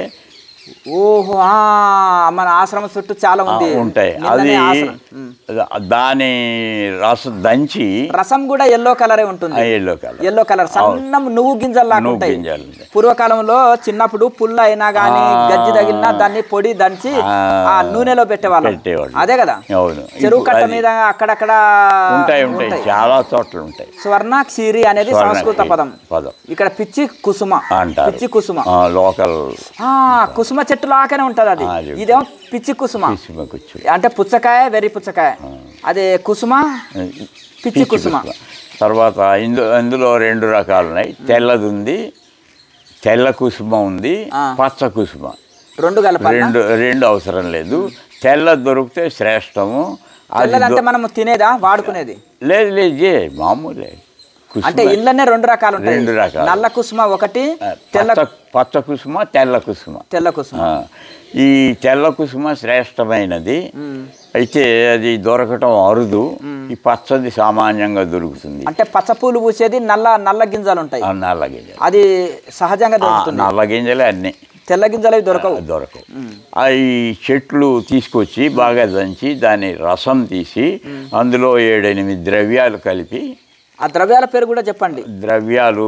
ఓహో ఆ, మన ఆశ్రమం చుట్టూ చాలా ఆ, ఉంది ఉంటాయి నిన్ననే అది ఆశ్రమం. ఉమ్. దాని రసం దంచి రసం కూడా ఎల్లో కలరే ఉంటుంది ఎల్లో కలర్ ఎల్లో కలర్ సన్నం నువ్వు గింజల్లాగా నువ్వు ఉంటాయి గింజలు ఉంటాయి. పూర్వకాలంలో చిన్నప్పుడు పుల్ల అయినా గానీ గజ్జి తగిలినా దాన్ని పొడి దంచి ఆ, ఆ నూనెలో పెట్టేవాళ్ళం పెట్టేవాళ్ళు. అదే కదా అవును చెరువు ఇప్పుడు కట్ట అది మీద అక్కడక్కడ ఉంటాయి ఉంటాయి చాలా చోట్ల ఉంటాయి స్వర్ణ క్షీరి అనేది సంస్కృత స్వర్ణక్షీరి పదం పదం ఇక్కడ పిచ్చి కుసుమ అంటారు పిచ్చి కుసుమ ఆ, లోకల్ ఆ కుసుమ చెట్టు లాగానే ఉంటది అది ఆ, అది ఇదేమో పిచ్చి కుసుమ కుసుమ కుచ్చు అంటే పుచ్చకాయ వెర్రి పుచ్చకాయ అదే కుసుమ పిచ్చి కుసుమ తర్వాత ఇందు అందులో రెండు రకాలు ఉన్నాయి తెల్లది ఉంది తెల్ల కుసుమ ఉంది ఆ. పచ్చ కుసుమ రెండు కలపాలి రెండు రెండు అవసరం లేదు తెల్ల దొరికితే శ్రేష్టము అది తెల్లదంటే దొ- మనం తినేదా వాడుకునేది లేదు లేదు ఏ మామూలే కుసుమ అంటే ఇళ్ళనే రెండు రకాలు ఉంటాయి రెండు రకాలు. నల్ల కుసుమ ఒకటి తెల్ల పచ్చ పచ్చ కుసుమ తెల్ల కుసుమ తెల్ల కుసుమ ఆ, ఈ తెల్ల కుసుమ శ్రేష్టమైనది అయితే అది దొరకటం అరుదు ఈ పచ్చది సామాన్యంగా దొరుకుతుంది అంటే పచ్చ పూలు పూసేది నల్ల నల్ల గింజలు ఉంటాయి ఆ నల్ల గింజలు అది సహజంగా ఆ, దొరుకుతుంది నల్ల గింజలే అన్నీ తెల్ల గింజలు అవి దొరకవు దొరకవు ఆ ఈ చెట్లు తీసుకొచ్చి బాగా దంచి దాని రసం తీసి అందులో ఏడెనిమిది ద్రవ్యాలు కలిపి ఆ ద్రవ్యాల పేరు కూడా చెప్పండి ద్రవ్యాలు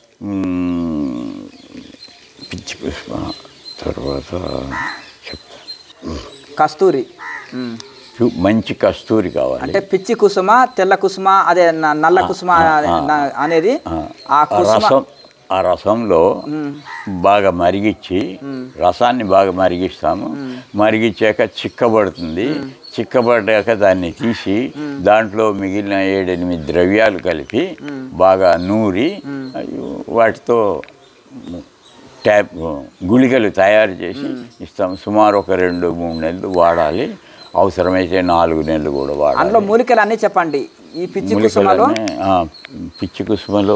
మ్, పిచ్చి పుష్ప తర్వాత చెప్తా కస్తూరి ఉమ్. చూ- మంచి కస్తూరి కావాలి అంటే పిచ్చి కుసుమ తెల్ల కుసుమ అదే న- నల్ల కుసుమ న- అనేది ఆ కుసుమ రసం ఆ రసంలో బాగా మరిగించి రసాన్ని బాగా మరిగిస్తాము మరిగించాక చిక్కబడుతుంది చిక్కబడ్డాక దాన్ని తీసి దాంట్లో మిగిలిన ఏడెనిమిది ద్రవ్యాలు కలిపి బాగా నూరి అయ్యో, వాటితో ట్యాప్ గుళికలు తయారు చేసి ఇస్తాం సుమారు ఒక రెండు మూడు నెలలు వాడాలి అవసరమైతే నాలుగు నెలలు కూడా వాడాలి అందులో మూలికలు అన్నీ చెప్పండి ఈ పిచ్చి కుసుమలో మూలికలన్నీ, ఆ, పిచ్చి కుసుమలో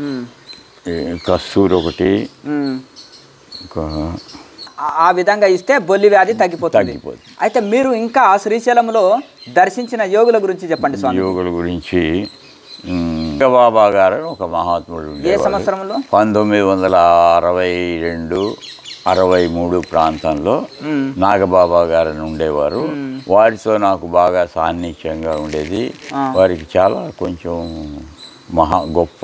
ఈ కస్తూరి ఒకటి ఉమ్. ఇంకా ఆ- ఆ విధంగా ఇస్తే బొల్లి వ్యాధి తగ్గిపోతుంది తగ్గిపోతుంది. అయితే మీరు ఇంకా శ్రీశైలంలో దర్శించిన యోగుల గురించి చెప్పండి స్వామి యోగుల గురించి ఉమ్, బాబా గారు అని ఒక మహాత్ముడు ఏ ఉండేవారు. సంవత్సరంలో పంతొమ్మిది వందల అరవై రెండు అరవై మూడు ప్రాంతంలో మ్మ్. నాగబాబా గారని ఉండేవారు వారితో నాకు బాగా సాన్నిధ్యంగా ఉండేది ఆ. వారికి చాలా కొంచెం మహా గొప్ప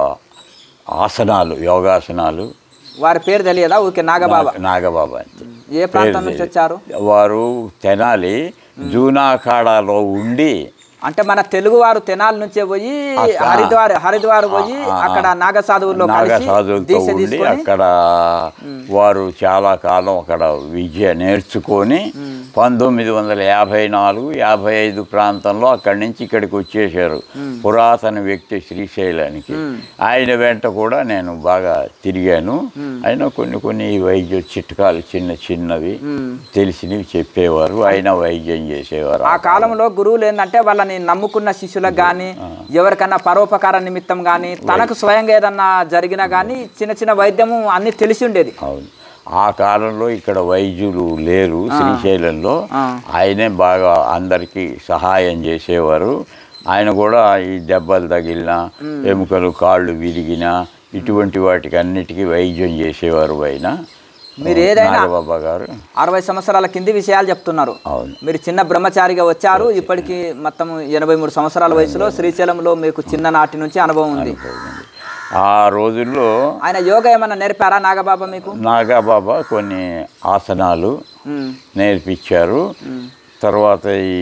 ఆసనాలు యోగాసనాలు వారి పేరు తెలియదా ఊరికే నాగబాబా నాగ- నాగబాబా అంతే ఏ ప్రాంతం పేరు నుంచి తెలియదు. వచ్చారు వారు తెనాలి జూనాఖాడాలో ఉండి అంటే మన తెలుగు వారు తెనాల నుంచే పోయి అక్క- హరిద్వార్ హరిద్వార్ పోయి ఆ, ఆ, అక్కడ నాగ సాధువుల్లో నాగ కలిసి సాధువులతో దీక్ష ఉండి తీసుకొని అక్కడ వారు చాలా కాలం అక్కడ విద్య నేర్చుకొని పంతొమ్మిది వందల యాభై నాలుగు యాభై ఐదు ప్రాంతంలో అక్కడి నుంచి ఇక్కడికి వచ్చేసారు పురాతన వ్యక్తి శ్రీశైలానికి ఆయన వెంట కూడా నేను బాగా తిరిగాను ఆయన కొన్ని కొన్ని వైద్య చిట్కాలు చిన్న చిన్నవి తెలిసినవి చెప్పేవారు ఆయన వైద్యం చేసేవారు ఆ కాలంలో గురువులు ఏంటంటే వాళ్ళని నమ్ముకున్న శిష్యులకు కానీ ఎవరికన్నా పరోపకార నిమిత్తం కానీ తనకు స్వయంగా ఏదన్నా జరిగినా కానీ చిన్న చిన్న వైద్యము అన్ని తెలిసి ఉండేది అవును ఆ కాలంలో ఇక్కడ వైద్యులు లేరు శ్రీశైలంలో ఆ. ఆయనే బాగా అందరికీ సహాయం చేసేవారు ఆయన కూడా ఈ దెబ్బలు తగిలిన ఎముకలు కాళ్ళు విరిగిన ఇటువంటి వాటికి అన్నిటికీ వైద్యం చేసేవారు ఆయన మీరు ఏదైనా నాగబాబా గారు అరవై సంవత్సరాల కింది విషయాలు చెప్తున్నారు అవును మీరు చిన్న బ్రహ్మచారిగా వచ్చారు ఇప్పటికి మొత్తం ఎనభై మూడు సంవత్సరాల వయసులో శ్రీశైలంలో మీకు చిన్ననాటి నుంచి అనుభవం ఉంది ఆ రోజుల్లో ఆయన యోగా ఏమన్నా నేర్పారా నాగబాబా మీకు నాగాబాబా కొన్ని ఆసనాలు ఉమ్, నేర్పించారు తర్వాత ఈ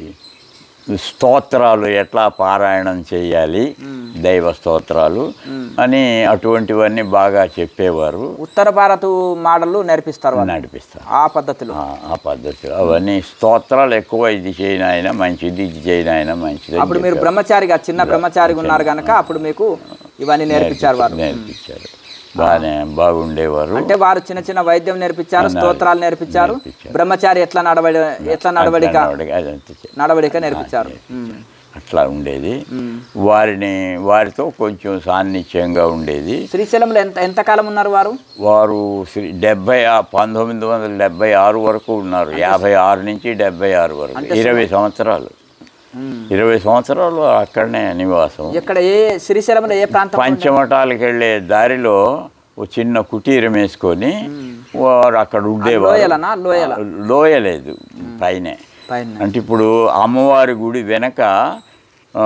స్తోత్రాలు ఎట్లా పారాయణం చేయాలి దైవ స్తోత్రాలు అని అటువంటివన్నీ బాగా చెప్పేవారు ఉత్తర భారత్ మోడల్ నేర్పిస్తారు వాళ్ళు. నడిపిస్తారు ఆ పద్ధతిలో ఆ- ఆ పద్ధతిలో అవన్నీ స్తోత్రాలు ఎక్కువ ఇది చేయని ఆయన మంచిది ఇది చేయని ఆయన మంచిది అని అప్పుడు మీరు చెప్పారు. బ్రహ్మచారిగా చిన్న బ్రహ్మచారిగా ఉన్నారు కనుక అప్పుడు మీకు ఇవన్నీ నేర్పించారు వారు నేర్పించారు బాగానే బాగుండేవారు అంటే వారు చిన్న చిన్న వైద్యం నేర్పించారు స్తోత్రాలు నేర్పించారు నేర్పించారు. బ్రహ్మచారి ఎట్లా నడవడి ఎట్లా నడవడిక నడవడిక అదంతా చే- నడవడిక నేర్పించారు ఉమ్. అట్లా ఉండేది వారిని వారితో కొంచెం సాన్నిధ్యంగా ఉండేది శ్రీశైలంలో ఎంత ఎంతకాలం ఉన్నారు వారు వారు శ్రీ డెబ్బై ఆ- పంతొమ్మిది వందల డెబ్బై ఆరు వరకు ఉన్నారు యాభై ఆరు నుంచి డెబ్బై ఆరు వరకు ఇరవై సంవత్సరాలు ఉమ్. ఇరవై సంవత్సరాలు అక్కడనే నివాసం ఇక్కడ ఏ శ్రీశైలంలో ఏ ప్రాంతం పంచమఠాలకు వెళ్ళే దారిలో ఓ చిన్న కుటీరం వేసుకొని వారు అక్కడ ఉండేవారు లోయలనా లోయల లోయ లేదు పైనే పైన అంటే ఇప్పుడు అమ్మవారి గుడి వెనక ఆ,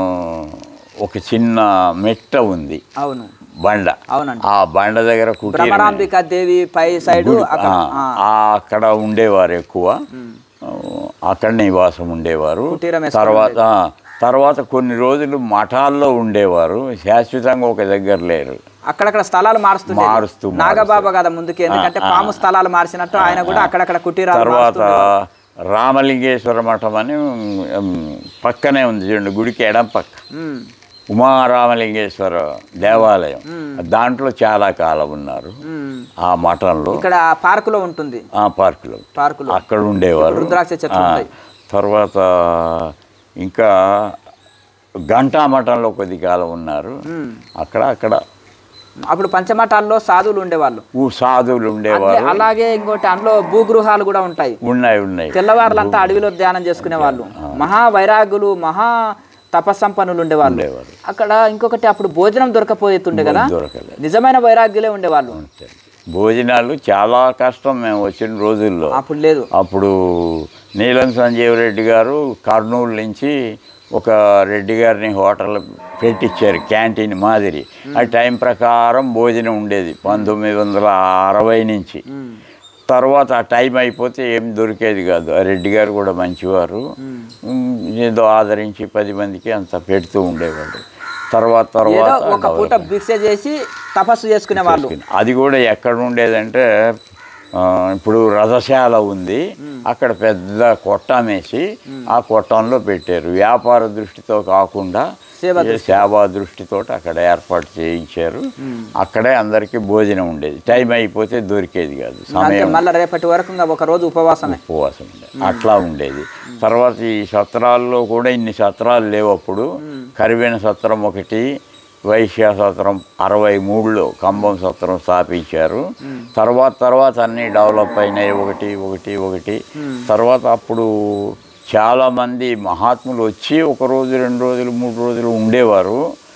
ఒక చిన్న మెట్ట ఉంది అవును బండ అవునండి ఆ బండ దగ్గర కుటీరం భ్రమరాంబిక దేవి పై సైడ్ అక్కడ ఆ, ఆ, అక్కడ ఉండేవారు ఎక్కువ ఆ, అక్కడ నివాసం ఉండేవారు కుటీరం వేసుకొని తర్వాత తర్వాత కొన్ని రోజులు మఠాల్లో ఉండేవారు శాశ్వతంగా ఒక దగ్గర లేరు అక్కడక్కడ స్థలాలు మారుస్తుంది మారుస్తూ నాగబాబా కదా ముందుకి ఎందుకంటే పాము స్థలాలు మార్చినట్టు ఆయన కూడా అక్కడక్కడ కుటీరాలు తర్వాత మారుస్తుండేవారు. రామలింగేశ్వర మఠం అని ఉమ్, పక్కనే ఉంది చూడండి గుడికి ఎడం పక్క ఉమ్. ఉమారామలింగేశ్వర దేవాలయం దాంట్లో చాలా కాలం ఉన్నారు ఉమ్. ఆ మఠంలో ఇక్కడ పార్కులో ఉంటుంది ఆ పార్కులో పార్కులో అక్కడ ఉండేవారు రుద్రాక్ష చెట్లు ఆ, ఉంటాయి. తర్వాత ఇంకా గంటా మఠంలో కొద్ది కాలం ఉన్నారు ఉమ్. అక్కడ అక్కడ అప్పుడు పంచమఠాల్లో సాధువులు ఉండేవాళ్ళు ఊ సాధువులు ఉండేవారు అట్లే- అలాగే ఇంకోటి అందులో భూగృహాలు కూడా ఉంటాయి ఉన్నాయి ఉన్నాయి తెల్లవారులంతా అడవిలో ధ్యానం చేసుకునే వాళ్ళు మహా వైరాగులు మహా తపస్సంపన్నులు ఉండేవాళ్ళు ఉండేవారు అక్కడ ఇంకొకటి అప్పుడు భోజనం దొరకపోతుండే కదా దొరకలేదు నిజమైన వైరాగ్యులే ఉండేవాళ్ళు భోజనాలు చాలా కష్టం మేము వచ్చిన రోజుల్లో అప్పుడు లేదు అప్పుడు నీలం సంజీవ్ రెడ్డి గారు కర్నూలు నుంచి ఒక రెడ్డి గారిని హోటల్ పెట్టించారు క్యాంటీన్ మాదిరి ఆ టైం ప్రకారం భోజనం ఉండేది పంతొమ్మిది వందల అరవై నుంచి తర్వాత ఆ టైం అయిపోతే ఏం దొరికేది కాదు ఆ రెడ్డి గారు కూడా మంచివారు ఉమ్, ఏదో ఆదరించి పది మందికి అంత పెడుతూ ఉండేవాడు తర్వాత ఏదో తర్వాత ఒక పూట భిక్ష చేసి తపస్సు చేసుకునే వాళ్ళు అది కూడా ఎక్కడ ఉండేదంటే ఆ, ఇప్పుడు రథశాల ఉంది అక్కడ పెద్ద కొట్టమేసి ఆ కొట్టంలో పెట్టారు వ్యాపార దృష్టితో కాకుండా సేవ ఏ సేవా దృష్టితో అక్కడ ఏర్పాటు చేయించారు అక్కడే అందరికీ భోజనం ఉండేది టైం అయిపోతే దొరికేది కాదు అంతే సమయం మళ్ళీ రేపటి వరకు ఇంకా ఒక రోజు ఉపవాసమే ఉపవాసం ఉండేది అట్లా ఉండేది తర్వాత ఈ సత్రాల్లో కూడా ఇన్ని సత్రాలు లేవు అప్పుడు కరివేన సత్రం ఒకటి వైశ్య సత్రం అరవై మూడులో కంబం సత్రం స్థాపించారు తర్వాత తర్వాత అన్నీ డెవలప్ అయినాయి ఒకటి ఒకటి ఒకటి తర్వాత అప్పుడు చాలామంది మహాత్ములు వచ్చి ఒక రోజు రెండు రోజులు మూడు రోజులు ఉండేవారు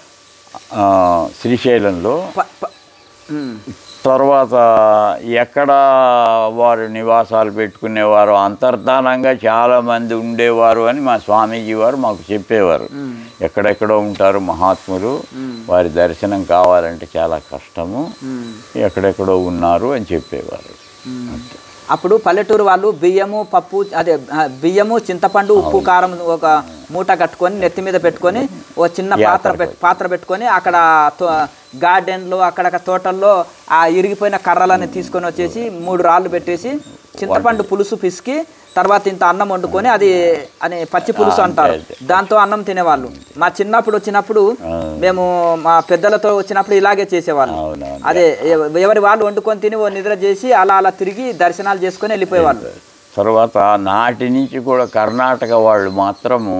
ఆ, శ్రీశైలంలో ప- ప- ఉమ్. తర్వాత ఎక్కడ వారు నివాసాలు పెట్టుకునేవారు అంతర్ధానంగా చాలామంది ఉండేవారు అని మా స్వామీజీ వారు మాకు చెప్పేవారు ఎక్కడెక్కడో ఉంటారు మహాత్ములు వారి దర్శనం కావాలంటే చాలా కష్టము ఉమ్. ఎక్కడెక్కడో ఉన్నారు అని చెప్పేవారు అప్పుడు పల్లెటూరు వాళ్ళు బియ్యము పప్పు అదే ఆ, బియ్యము చింతపండు ఉప్పు కారం ఒక మూట కట్టుకొని నెత్తి మీద పెట్టుకొని ఓ చిన్న పాత్ర పెట్- పాత్ర పెట్టుకొని అక్కడ తో- గార్డెన్లో అక్కడ తోటల్లో ఆ ఇరిగిపోయిన కర్రలని తీసుకొని వచ్చేసి మూడు రాళ్ళు పెట్టేసి చింతపండు పులుసు పిసికి తర్వాత ఇంత అన్నం వండుకొని అది అని పచ్చి పులుసు అంటారు దాంతో అన్నం తినేవాళ్ళు మా చిన్నప్పుడు వచ్చినప్పుడు మేము మా పెద్దలతో వచ్చినప్పుడు ఇలాగే చేసేవాళ్ళు అవునవును అదే ఎవ- ఎవరి వాళ్ళు వండుకొని తిని ఓ నిద్ర చేసి అలా అలా తిరిగి దర్శనాలు చేసుకొని వెళ్ళిపోయేవాళ్ళు తర్వాత నాటి నుంచి కూడా కర్ణాటక వాళ్ళు మాత్రము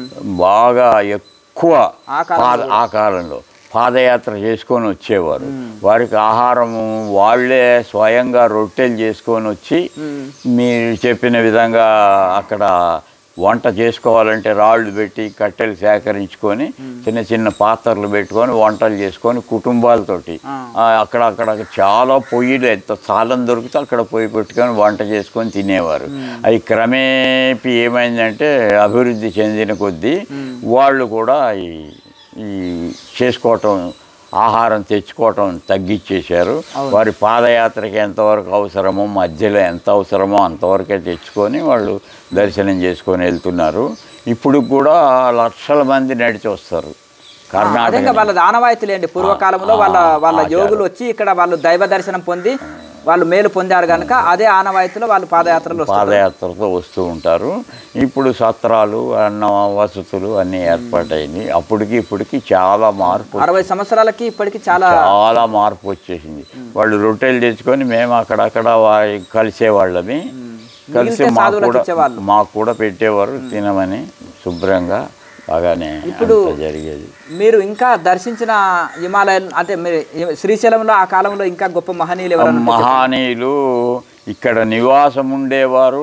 బాగా ఎక్కువ ఆ కాలంలో పాద ఆ కాలంలో పాదయాత్ర చేసుకొని వచ్చేవారు వారికి ఆహారము వాళ్ళే స్వయంగా రొట్టెలు చేసుకొని వచ్చి మీరు చెప్పిన విధంగా అక్కడ వంట చేసుకోవాలంటే రాళ్ళు పెట్టి కట్టెలు సేకరించుకొని చిన్న చిన్న పాత్రలు పెట్టుకొని వంటలు చేసుకొని కుటుంబాలతోటి ఆ, అక్కడ అక్కడ చాలా పొయ్యిలు ఎంత స్థలం దొరికితే అక్కడ పొయ్యి పెట్టుకొని వంట చేసుకొని తినేవారు అది క్రమేపీ ఏమైందంటే అభివృద్ధి చెందిన కొద్దీ వాళ్ళు కూడా ఈ ఈ చేసుకోవటం ఆహారం తెచ్చుకోవటం తగ్గించేశారు వారి పాదయాత్రకి ఎంతవరకు అవసరమో మధ్యలో ఎంత అవసరమో అంతవరకే తెచ్చుకొని వాళ్ళు దర్శనం చేసుకొని వెళ్తున్నారు ఇప్పుడు కూడా లక్షల మంది నడిచి వస్తారు అదే కర్ణాటక ఇంకా వాళ్ళ ఆనవాయితీలేండి పూర్వకాలంలో వాళ్ళ వాళ్ళ యోగులు వచ్చి ఇక్కడ వాళ్ళు దైవ దర్శనం పొంది వాళ్ళు మేలు పొందారు కనుక అదే ఆనవాయితీలో వాళ్ళు పాదయాత్రలు వస్తారు పాదయాత్రతో వస్తూ ఉంటారు ఇప్పుడు సత్రాలు అన్న వసతులు అన్నీ ఏర్పాటైంది అప్పటికి ఇప్పటికి చాలా మార్పు అరవై సంవత్సరాలకి ఇప్పటికి చాలా చాలా మార్పు వచ్చేసింది వాళ్ళు రొట్టెలు తెచ్చుకొని మేము అక్కడక్కడ వారి కలిసేవాళ్ళమి కలిసి మిగిలితే మాకు సాధువులకు కూడా ఇచ్చేవాళ్ళు. మాకు కూడా పెట్టేవారు తినమని శుభ్రంగా బాగానే ఇప్పుడు అంతా జరిగేది మీరు ఇంకా దర్శించిన హిమాలయం అంటే మీరు శ్రీశైలంలో ఆ కాలంలో ఇంకా గొప్ప మహనీయులు ఎవరైనా ఉంటే మహానీయులు ఇక్కడ నివాసం ఉండేవారు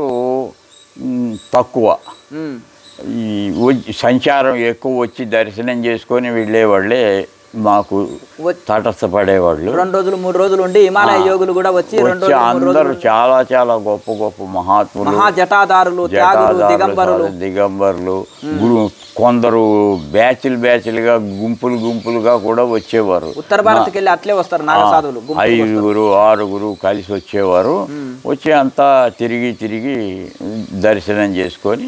మ్, తక్కువ ఉమ్, ఈ వచ్చి సంచారం ఎక్కువ వచ్చి దర్శనం చేసుకొని వెళ్ళేవాళ్ళే మాకు వ- తటస్థపడేవాళ్ళు రెండు రోజులు మూడు రోజులు ఉండి హిమాలయ యోగులు కూడా వచ్చి రెండు వచ్చి రోజులు మూడు అందరూ రోజులు చాలా చాలా గొప్ప గొప్ప మహాత్ములు మహా జటాదారులు త్యాగులు జటాధారులు, దిగంబరులు దిగంబరులు గురు కొందరు బ్యాచ్లు బ్యాచ్లుగా గుంపులు గుంపులుగా కూడా వచ్చేవారు ఉత్తర భారత్కి వెళ్ళి అట్లే వస్తారు నాగసాధువులు గుంపులు వస్తారు. ఐదుగురు ఆరుగురు కలిసి వచ్చేవారు వచ్చి అంతా తిరిగి తిరిగి దర్శనం చేసుకొని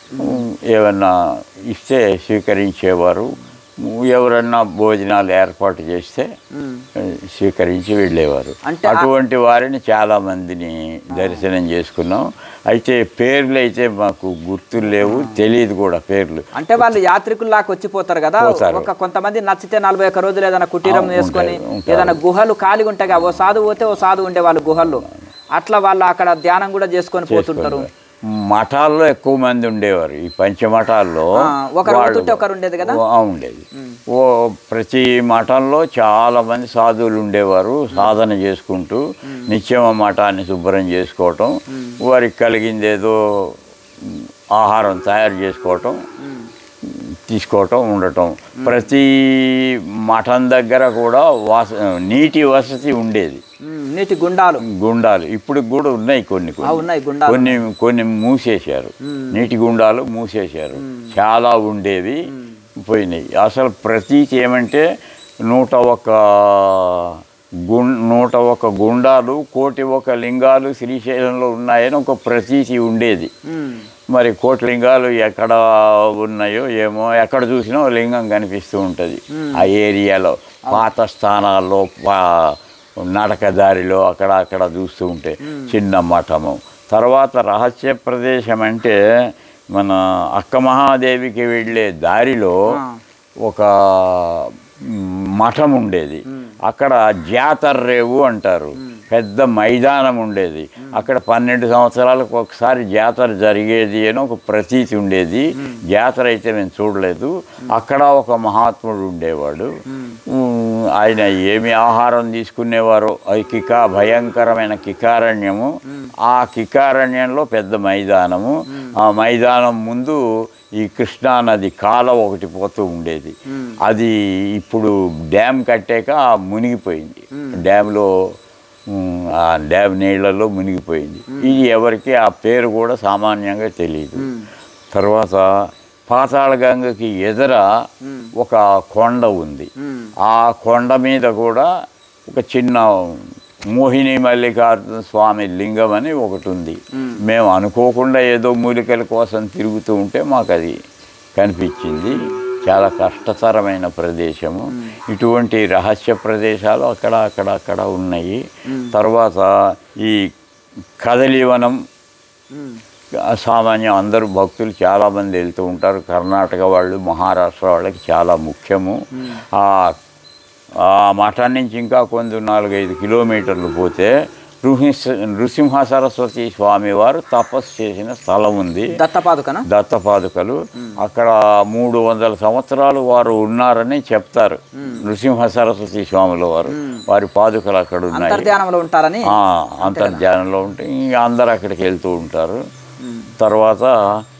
ఏమన్నా ఇస్తే స్వీకరించేవారు ఎవరన్నా భోజనాలు ఏర్పాటు చేస్తే ఉమ్. స్వీకరించి వెళ్ళేవారు అంటే ఆ- అటువంటి వారిని చాలా మందిని దర్శనం చేసుకున్నాం అయితే పేర్లు అయితే మాకు గుర్తులు లేవు తెలియదు కూడా పేర్లు అంటే వాళ్ళు యాత్రికుల్లాగా వచ్చిపోతారు కదా పోతారు. ఒక కొంతమంది నచ్చితే నలభై ఒక్క రోజులు ఏదైనా కుటీరం ఆ, వేసుకొని ఉంటారు, ఉంటారు. ఏదైనా గుహలు ఖాళీ ఉంటాయి కదా, ఓ సాధువు పోతే ఓ సాధువు ఉండే వాళ్ళు గుహల్లో అట్లా వాళ్ళు అక్కడ ధ్యానం కూడా చేసుకొని పోతుంటారు మఠాల్లో ఎక్కువ మంది ఉండేవారు ఈ పంచమఠాల్లో ఆ, ఒకరు వాళ్ళు- పోతుంటే ఒకరు ఉండేది కదా? ఆ, ఉండేది ఓ ప్రతి మఠంలో చాలా మంది సాధువులు ఉండేవారు సాధన చేసుకుంటూ నిత్యం ఆ మఠాన్ని శుభ్రం చేసుకోవటం వారికి కలిగింది ఏదో ఉమ్, ఆహారం తయారు చేసుకోవటం తీసుకోవటం ఉండటం ప్రతి మఠం దగ్గర కూడా వాస నీటి వసతి ఉండేది ఉమ్, నీటి గుండాలు గుండాలు ఇప్పుడు కూడా ఉన్నాయి కొన్ని ఆ, కొన్ని ఉన్నాయి గుండాలు కొన్ని కొన్ని మూసేశారు నీటి గుండాలు మూసేశారు చాలా ఉండేవి పోయినాయి అసలు ప్రతీతి ఏమంటే నూట ఒక గుం నూట ఒక గుండాలు కోటి ఒక లింగాలు శ్రీశైలంలో ఉన్నాయని ఒక ప్రతీతి ఉండేది ఉమ్, మరి కోటి లింగాలు ఎక్కడ ఉన్నాయో ఏమో ఎక్కడ చూసినా ఓ లింగం కనిపిస్తూ ఉంటుంది ఆ ఏరియాలో పాత స్థానాల్లో పా- నడకదారిలో అక్కడ అక్కడ చూస్తూ ఉంటే చిన్న మఠము తర్వాత రహస్య ప్రదేశం అంటే మన అక్క మహాదేవికి వెళ్ళే దారిలో ఒక మ్, మఠం ఉండేది అక్కడ జాతర రేవు అంటారు పెద్ద మైదానం ఉండేది అక్కడ పన్నెండు సంవత్సరాలకు ఒకసారి జాతర జరిగేది అని ఒక ప్రతీతి ఉండేది జాతర అయితే మేము చూడలేదు అక్కడ ఒక మహాత్ముడు ఉండేవాడు ఉమ్, ఆయన ఏమి ఆహారం తీసుకునేవారో అది కికా భయంకరమైన కికారణ్యము ఆ కికారణ్యంలో పెద్ద మైదానము ఆ మైదానం ముందు ఈ కృష్ణా నది కాల ఒకటి పోతూ ఉండేది అది ఇప్పుడు డ్యామ్ కట్టాక మునిగిపోయింది డ్యామ్లో ఉమ్, ఆ డ్యామ్ నీళ్ళలో మునిగిపోయింది ఇది ఎవరికి ఆ పేరు కూడా సామాన్యంగా తెలియదు తర్వాత పాతాళ గంగకి ఎదుర ఒక కొండ ఉంది ఉమ్, ఆ కొండ మీద కూడా ఒక చిన్న మోహిని మల్లికార్జున స్వామి లింగం అని ఒకటి ఉంది మేము అనుకోకుండా ఏదో మూలికల కోసం తిరుగుతూ ఉంటే మాకు అది కనిపించింది చాలా కష్టతరమైన ప్రదేశము ఇటువంటి రహస్య ప్రదేశాలు అక్కడ అక్కడ అక్కడ ఉన్నాయి తర్వాత ఈ కదలివనం ఉమ్, సామాన్యం అందరూ భక్తులు చాలామంది వెళ్తూ ఉంటారు కర్ణాటక వాళ్ళు మహారాష్ట్ర వాళ్ళకి చాలా ముఖ్యము ఆ ఆ మఠం నుంచి ఇంకా కొంచెం నాలుగైదు కిలోమీటర్లు పోతే నృసింహ నృసింహ సరస్వతి స్వామి వారు తపస్సు చేసిన స్థలం ఉంది దత్తపాదుకనా దత్తపాదుకలు అక్కడ మూడు వందల సంవత్సరాలు వారు ఉన్నారని చెప్తారు నృసింహ సరస్వతి స్వాముల వారు వారి పాదుకలు అక్కడ ఉన్నాయి అంతర్ధ్యానంలో ఉంటారని ఆ, అంతర్జాలంలో ఉంటే ఇంకా అందరు అక్కడికి వెళ్తూ ఉంటారు తర్వాత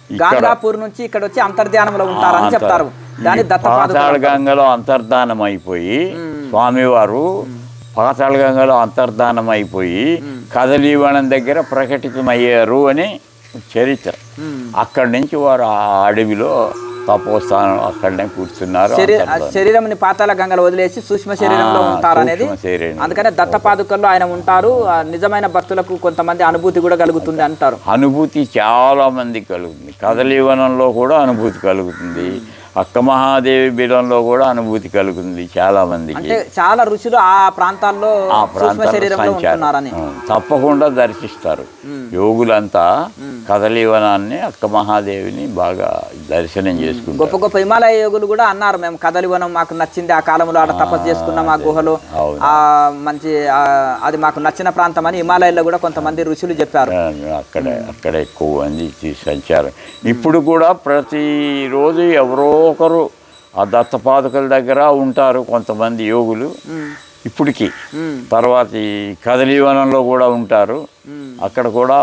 గాంగాపూర్ నుంచి ఇక్కడ వచ్చి అంతర్ధ్యానంలో ఉంటారని చెప్తారు దాని ఈ దత్తపాదుక పాతాళ గంగలో అంతర్ధానం అయిపోయి స్వామివారు పాతాళ గంగలో అంతర్ధానం అయిపోయి కదలీవనం దగ్గర ప్రకటితమయ్యారు అని చరిత్ర అక్కడి నుంచి వారు ఆ అడవిలో తపోస్థానం అక్కడనే కూర్చున్నారు శరీ- అంతర్ధానం. శరీరంని పాతాల గంగలో వదిలేసి సూక్ష్మ శరీరంలో ఆ, ఉంటారు అనేది సూక్ష్మ శరీరం. అందుకనే దత్తపాదుకల్లో ఆయన ఉంటారు ఆ నిజమైన భక్తులకు కొంతమంది అనుభూతి కూడా కలుగుతుంది అంటారు అనుభూతి చాలా మందికి కలుగుతుంది కదలీవనంలో కూడా అనుభూతి కలుగుతుంది అక్క మహాదేవి బిలంలో కూడా అనుభూతి కలుగుతుంది చాలా మందికి అంటే చాలా రుచులు ఆ ప్రాంతాల్లో ఆ సూక్ష్మ ప్రాంతాల్లో శరీరంలో ఉంటున్నారని సంచారం ఆ, తప్పకుండా దర్శిస్తారు యోగులంతా కదలీవనాన్ని అక్క మహాదేవిని బాగా దర్శనం చేసుకుంటారు గొప్ప గొప్ప హిమాలయ యోగులు కూడా అన్నారు మేము కదలివనం మాకు నచ్చింది ఆ కాలంలో ఆడ తపస్సు చేసుకున్నాం ఆ గుహలో అవును. ఆ మంచి ఆ, అది మాకు నచ్చిన ప్రాంతం అని హిమాలయాల్లో కూడా కొంతమంది ఋషులు చెప్పారు ఆ, అక్కడ అక్కడ ఎక్కువ మంది తీ- సంచారం ఇప్పుడు కూడా ప్రతిరోజు ఎవరో ఒకరు ఆ దత్తపాదుకల దగ్గర ఉంటారు కొంతమంది యోగులు ఇప్పటికి ఉమ్, తర్వాత ఈ కదలీవనంలో కూడా ఉంటారు అక్కడ కూడా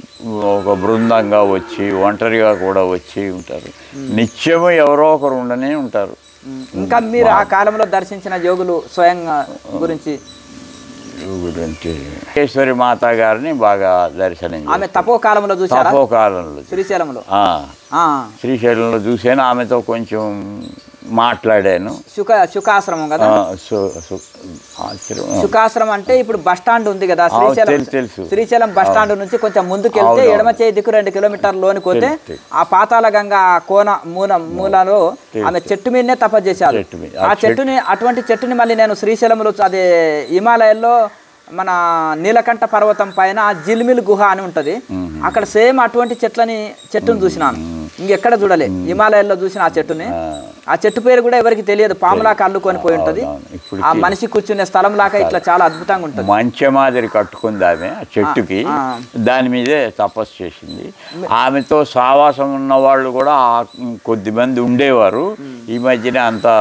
ఒక బృందంగా వచ్చి ఒంటరిగా కూడా వచ్చి ఉంటారు నిత్యము ఎవరో ఒకరు ఉండనే ఉంటారు ఉమ్. ఇంకా మీరు ఆ కాలంలో దర్శించిన యోగులు స్వయంగా గురించి యోగులు అంటే ఈశ్వరి మాత గారిని బాగా దర్శనం ఆమె తపో కాలంలో చూసారా తపోకాలంలో శ్రీశైలంలో ఆ, ఆ, శ్రీశైలంలో చూశాను ఆమెతో కొంచెం మాట్లాడాను శుక శుకాశ్రమం కదా ఆ, సు- సు- ఆశ్రమం శుకాశ్రమం అంటే ఇప్పుడు బస్ స్టాండ్ ఉంది కదా ఆ, శ్రీశైలం తెలుసు, తెలుసు. శ్రీశైలం బస్ స్టాండ్ నుంచి కొంచెం ముందుకు వెళ్తే అవును, ఎడమ చేయి దిక్కు రెండు కిలోమీటర్ల లోనికి పోతే తెలుసు. ఆ పాతాల గంగ ఆ కోన మూల మూలలో ఆమె చెట్టు మీదనే తపస్సు చేశారు చెట్టు మీద. ఆ ఆ చెట్టుని అటువంటి చెట్టుని మళ్ళీ నేను శ్రీశైలంలో అదే హిమాలయాల్లో మన నీలకంఠ పర్వతం పైన ఆ జిల్మిల్ గుహ అని ఉంటది అక్కడ సేమ్ అటువంటి చెట్లని చెట్టును చూసినాను ఇంకెక్కడ చూడలే హిమాలయాల్లో చూసిన ఆ చెట్టుని ఆ చెట్టు పేరు కూడా ఎవరికి తెలియదు పాములాగా అల్లుకొని పోయి ఉంటది అవునవును. ఇప్పుడు ఆ మనిషి కూర్చునే స్థలం లాగా ఇట్లా చాలా అద్భుతంగా ఉంటుంది మంచె మాదిరి కట్టుకుంది ఆమె ఆ చెట్టుకి ఆ. దాని మీదే తపస్సు చేసింది ఆమెతో సావాసం ఉన్న వాళ్ళు కూడా ఆ కొద్ది మంది ఉండేవారు ఈ మధ్యన అంతా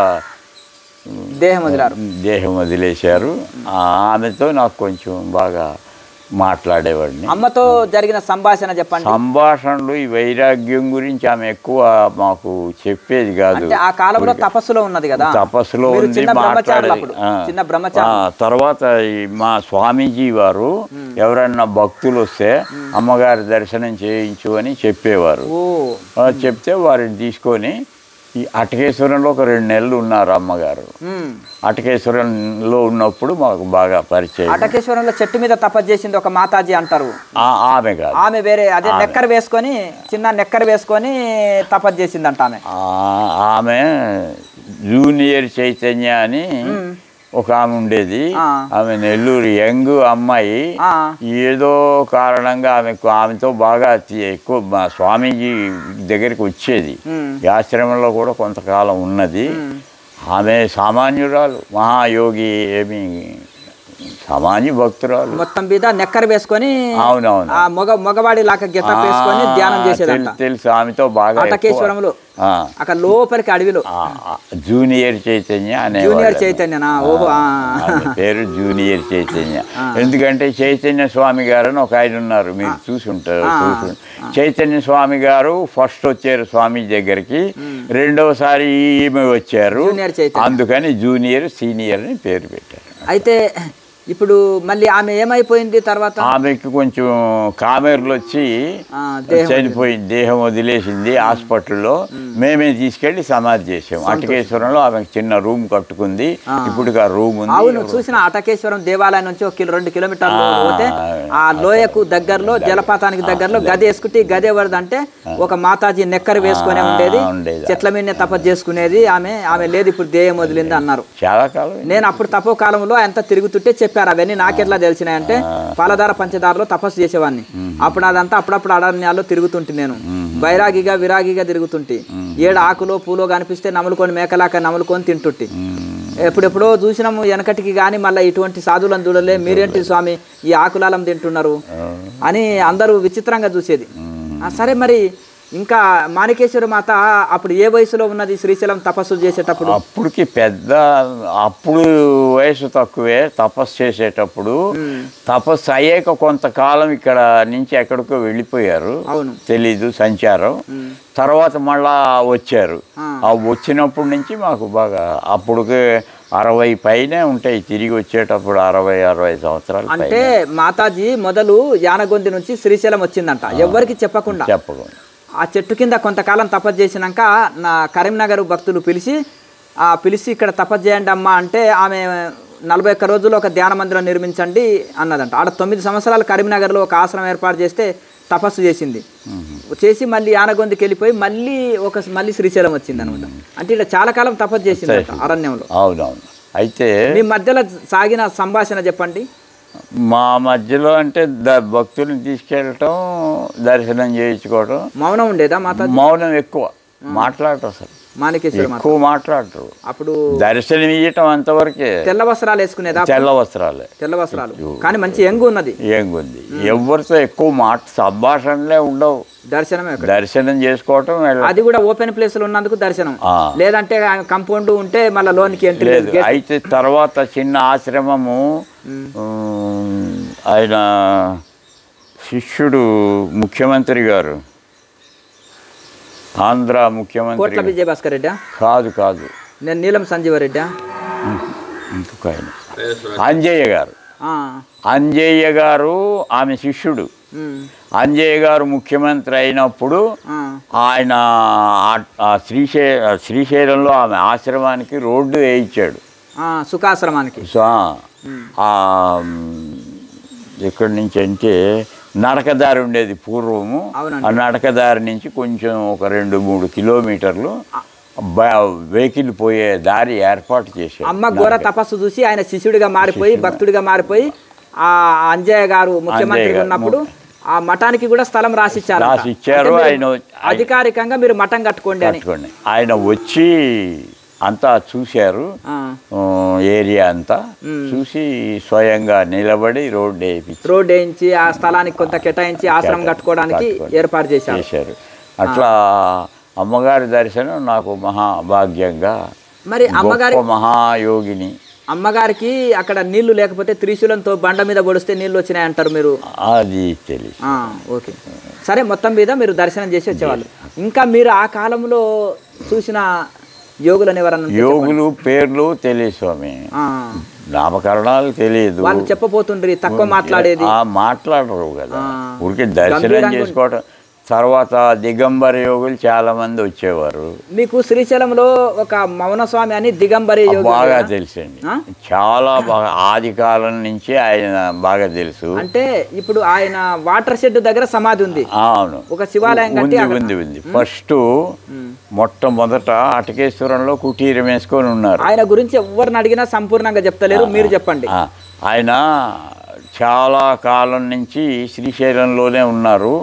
దేహం వదిలారు దేహం వదిలేశారు ఆ ఆమెతో నాకు కొంచెం బాగా మాట్లాడేవాడిని అమ్మతో జరిగిన సంభాషణ చెప్పండి సంభాషణలు ఈ వైరాగ్యం గురించి ఆమె ఎక్కువ మాకు చెప్పేది కాదు అంటే ఆ కాలంలో తపస్సులో ఉన్నది కదా తపస్సులో మీరు ఉంది చిన్న బ్రహ్మచారులు మాట్లాడేది అప్పుడు ఆ. చిన్న బ్రహ్మచారి ఆ, తర్వాత ఈ మా స్వామీజీ వారు ఎవరన్నా భక్తులు వస్తే అమ్మగారి దర్శనం చేయించు అని చెప్పేవారు ఓ ఆ, చెప్తే వారిని తీసుకొని ఈ అటకేశ్వరంలో ఒక రెండు నెలలు ఉన్నారు అమ్మగారు ఉమ్. అటకేశ్వరంలో ఉన్నప్పుడు మాకు బాగా పరిచయం అటకేశ్వరంలో చెట్టు మీద తపస్సు చేసింది ఒక మాతాజీ అంటారు ఆ- ఆమె కాదు ఆమె వేరే అదే నెక్కర్ వేసుకొని చిన్న నెక్కర్ వేసుకొని తపస్సు చేసిందంట ఆమె ఆ- ఆమె జూనియర్ చైతన్య అని ఒక ఆమె ఉండేది ఆ. ఆమె నెల్లూరు యంగ్ అమ్మాయి ఆ. ఏదో కారణంగా ఆమెకు ఆమెతో బాగా తి- ఎక్కువ మా స్వామీజీ దగ్గరికి వచ్చేది ఉమ్. ఈ ఆశ్రమంలో కూడా కొంతకాలం ఉన్నది ఆమె సామాన్యురాలు మహాయోగి ఏమి సామాన్య భక్తురాలు మొత్తం మీద నెక్కర్ వేసుకొని అవునవును ఆ మగ మగవాడి లాగా గెటప్ వేసుకొని ఆ, ధ్యానం చేసేదంట తెలు- తెలుసు ఆమెతో బాగా ఎక్కువ- అటకేశ్వరంలో ఆ, అక్కడ లోపలికి అడవిలో ఆ, ఆ, జూనియర్ చైతన్య అనే జూనియర్ చైతన్యనా ఓహో ఆ. పేరు జూనియర్ చైతన్య ఎందుకంటే చైతన్య స్వామి గారు అని ఒక ఆయన ఉన్నారు మీరు చూసి ఉంటారు చూసి ఉంటారు. చైతన్య స్వామి గారు ఫస్ట్ వచ్చారు స్వామి దగ్గరికి రెండవసారి ఈమె వచ్చారు జూనియర్ చైతన్య. అందుకని జూనియర్ సీనియర్ అని పేరు పెట్టారు అయితే ఇప్పుడు మళ్ళీ ఆమె ఏమైపోయింది తర్వాత ఆమెకి కొంచెం కామెర్లు వచ్చి ఆ, దేహం చనిపోయింది దేహం వదిలేసింది హాస్పిటల్లో మేమే తీసుకెళ్లి సమాధి చేసాం అటకేశ్వరంలో ఆమెకు చిన్న రూమ్ కట్టుకుంది ఇప్పుడు ఆ రూమ్ ఉంది అవును చూసిన అటకేశ్వరం దేవాలయం నుంచి ఒక కిలో రెండు కిలోమీటర్లు పోతే ఆ లోయకు దగ్గరలో జలపాతానికి దగ్గరలో గది వేసుకుంటే ఈ గది ఎవరిదంటే ఒక మాతాజీ నెక్కర్ వేసుకునే ఉండేది ఉండేది. చెట్ల మీదనే తపస్సు చేసుకునేది ఆమె ఆమె లేదు ఇప్పుడు దేహం వదిలింది అన్నారు చాలా కాలం నేను అప్పుడు తపో కాలంలో అంత తిరుగుతుంటే చెప్పారు అవన్నీ నాకెట్లా తెలిసినాయంటే పాలధార పంచదారలో తపస్సు చేసేవాడిని అప్పుడు అదంతా అప్పుడప్పుడు అరణ్యాల్లో తిరుగుతుంటే నేను వైరాగిగా విరాగిగా తిరుగుతుంటే ఏడు ఆకులో పూలో కనిపిస్తే నములుకొని మేకలాక నములుకొని తింటుంటి ఎప్పుడెప్పుడో చూసినాము వెనకటికి కానీ మళ్ళీ ఇటువంటి సాధువులను చూడలే మీరేంటి స్వామి ఈ ఆకులాలం తింటున్నారు అని అందరూ విచిత్రంగా చూసేది ఆ, సరే మరి ఇంకా మాణికేశ్వర మాత అప్పుడు ఏ వయసులో ఉన్నది శ్రీశైలం తపస్సు చేసేటప్పుడు అప్పటికి పెద్ద అప్పుడు వయసు తక్కువే తపస్సు చేసేటప్పుడు తపస్సు అయ్యాక కొంతకాలం ఇక్కడ నుంచి ఎక్కడికో వెళ్ళిపోయారు అవును తెలీదు సంచారం తర్వాత మళ్ళా వచ్చారు ఆ. ఆ వచ్చినప్పటి నుంచి మాకు బాగా అప్పుడుకి అరవై పైనే ఉంటాయి తిరిగి వచ్చేటప్పుడు అరవై అరవై సంవత్సరాలు అంటే మాతాజీ మొదలు యానగొంది నుంచి శ్రీశైలం వచ్చిందంట ఎవరికి చెప్పకుండా చెప్పకుండా ఆ చెట్టు కింద కొంతకాలం తపస్సు చేసినాక నా కరీంనగర్ భక్తులు పిలిచి ఆ పిలిచి ఇక్కడ తపస్సు చేయండి అమ్మా అంటే ఆమె నలభై ఒక్క రోజుల్లో ఒక ధ్యాన మందిరం నిర్మించండి అన్నదంట ఆడ తొమ్మిది సంవత్సరాలు కరీంనగర్లో ఒక ఆశ్రమం ఏర్పాటు చేస్తే తపస్సు చేసింది చేసి మళ్ళీ యానగొందికి వెళ్ళిపోయి మళ్ళీ ఒక మళ్ళీ శ్రీశైలం వచ్చింది అనమాట అంటే ఇలా చాలా కాలం తపస్సు చేసింది అరణ్యంలో అవునవును అయితే మీ మధ్యలో సాగిన సంభాషణ చెప్పండి మా మధ్యలో అంటే ద భక్తుల్ని తీసుకెళ్ళటం దర్శనం చేయించుకోవటం మౌనం ఉండేదా మాత మౌనం ఎక్కువ మాట్లాడటం అసలు మాణికేశ్వర మాత ఎక్కువ మాట్లాడరు అప్పుడు దర్శనం ఇవ్వటం అంతవరకే తెల్ల వస్త్రాలు వేసుకునేదా తెల్ల వస్త్రాలే తెల్ల వస్త్రాలు కానీ మంచి ఎంగు ఉన్నది ఏంగుంది ఎవరితో ఎక్కువ మాట సంభాషణలే ఉండవు దర్శనమే అక్కడ. దర్శనం చేసుకోవటం వెళ్ళ- అది కూడా ఓపెన్ ప్లేస్ లో ఉన్నందుకు దర్శనం ఆ. లేదంటే కంపౌండ్ ఉంటే మళ్ళీ లోనికి ఎంట్రీ లేదు లేదు గేట్. అయితే తర్వాత చిన్న ఆశ్రమము ఉమ్, ఆయన శిష్యుడు ముఖ్యమంత్రి గారు ఆంధ్ర ముఖ్యమంత్రి కోట్ల విజయ భాస్కర్ రెడ్డా కాదు కాదు నేను నీలం సంజీవ రెడ్డా ఇంకొక ఆయన అంజయ్య గారు అంజయ్య గారు ఆమె శిష్యుడు ఉమ్, అంజయ్య గారు ముఖ్యమంత్రి అయినప్పుడు ఆ, ఆయన ఆ- ఆ శ్రీశై శ్రీశైలంలో ఆమె ఆశ్రమానికి రోడ్డు వేయించాడు ఆ, సుఖాశ్రమానికి సో ఆ, ఎక్కడి నుంచి అంటే నడకదారి ఉండేది పూర్వము అవునండి. ఆ నడకదారి నుంచి కొంచెం ఒక రెండు మూడు కిలోమీటర్లు బ- వెహికల్ పోయే దారి ఏర్పాటు చేశారు అమ్మ ఘోర తపస్సు చూసి ఆయన శిష్యుడిగా మారిపోయి భక్తుడిగా మారిపోయి ఆ అంజయ్య గారు ముఖ్యమంత్రిగా అంజయ్య గారు ఉన్నప్పుడు ఆ మఠానికి కూడా స్థలం రాసిచ్చారు రాసి ఇచ్చారు ఆయన అధికారికంగా మీరు మఠం కట్టుకోండి అని కట్టుకోండి ఆయన వచ్చి అంతా చూశారు ఆ, ఆ, ఏరియా అంతా చూసి స్వయంగా నిలబడి రోడ్డు వేయించి రోడ్ వేయించి ఆ స్థలానికి కొంత కేటాయించి ఆశ్రమం కట్టుకోవడానికి కట్టుకోండి. ఏర్పాటు చేశారు చేశారు అట్లా అమ్మగారి దర్శనం నాకు మహాభాగ్యంగా మరి అమ్మగారి గొప్ప మహాయోగిని అమ్మగారికి అక్కడ నీళ్లు లేకపోతే త్రిశూలంతో బండ మీద పొడిస్తే నీళ్లు వచ్చినాయి అంటారు మీరు అది తెలియదు ఆ, ఓకే సరే మొత్తం మీద మీరు దర్శనం చేసి వచ్చేవాళ్ళు ఇంకా మీరు ఆ కాలంలో చూసిన యోగులను ఎవరన్నా ఉంటే యోగులు పేర్లు తెలియదు స్వామి ఆ, నామకరణాలు తెలియదు వాళ్ళు చెప్పబోతుండ్రి తక్కువ మాట్లాడేది ఆ మాట్లాడరు కదా ఆ. ఊరికే దర్శనం గంభీరంగా చేసుకోవటం తర్వాత దిగంబర యోగులు చాలా మంది వచ్చేవారు మీకు శ్రీశైలంలో ఒక మౌనస్వామి అని దిగంబరి యోగి బాగా ఉన్నారా? తెలుసండి ఆ? చాలా బాగా ఆది కాలం నుంచి ఆయన బాగా తెలుసు అంటే ఇప్పుడు ఆయన వాటర్ షెడ్ దగ్గర సమాధి ఉంది అవును ఒక శివాలయం కట్టి ఉంది అక్కడ- ఉంది ఉంది ఫస్ట్ మొట్టమొదట అటకేశ్వరంలో కుటీరం వేసుకొని ఉన్నారు ఆయన గురించి ఎవరిని అడిగినా సంపూర్ణంగా చెప్తలేరు మీరు చెప్పండి ఆ, ఆయన చాలా కాలం నుంచి శ్రీశైలంలోనే ఉన్నారు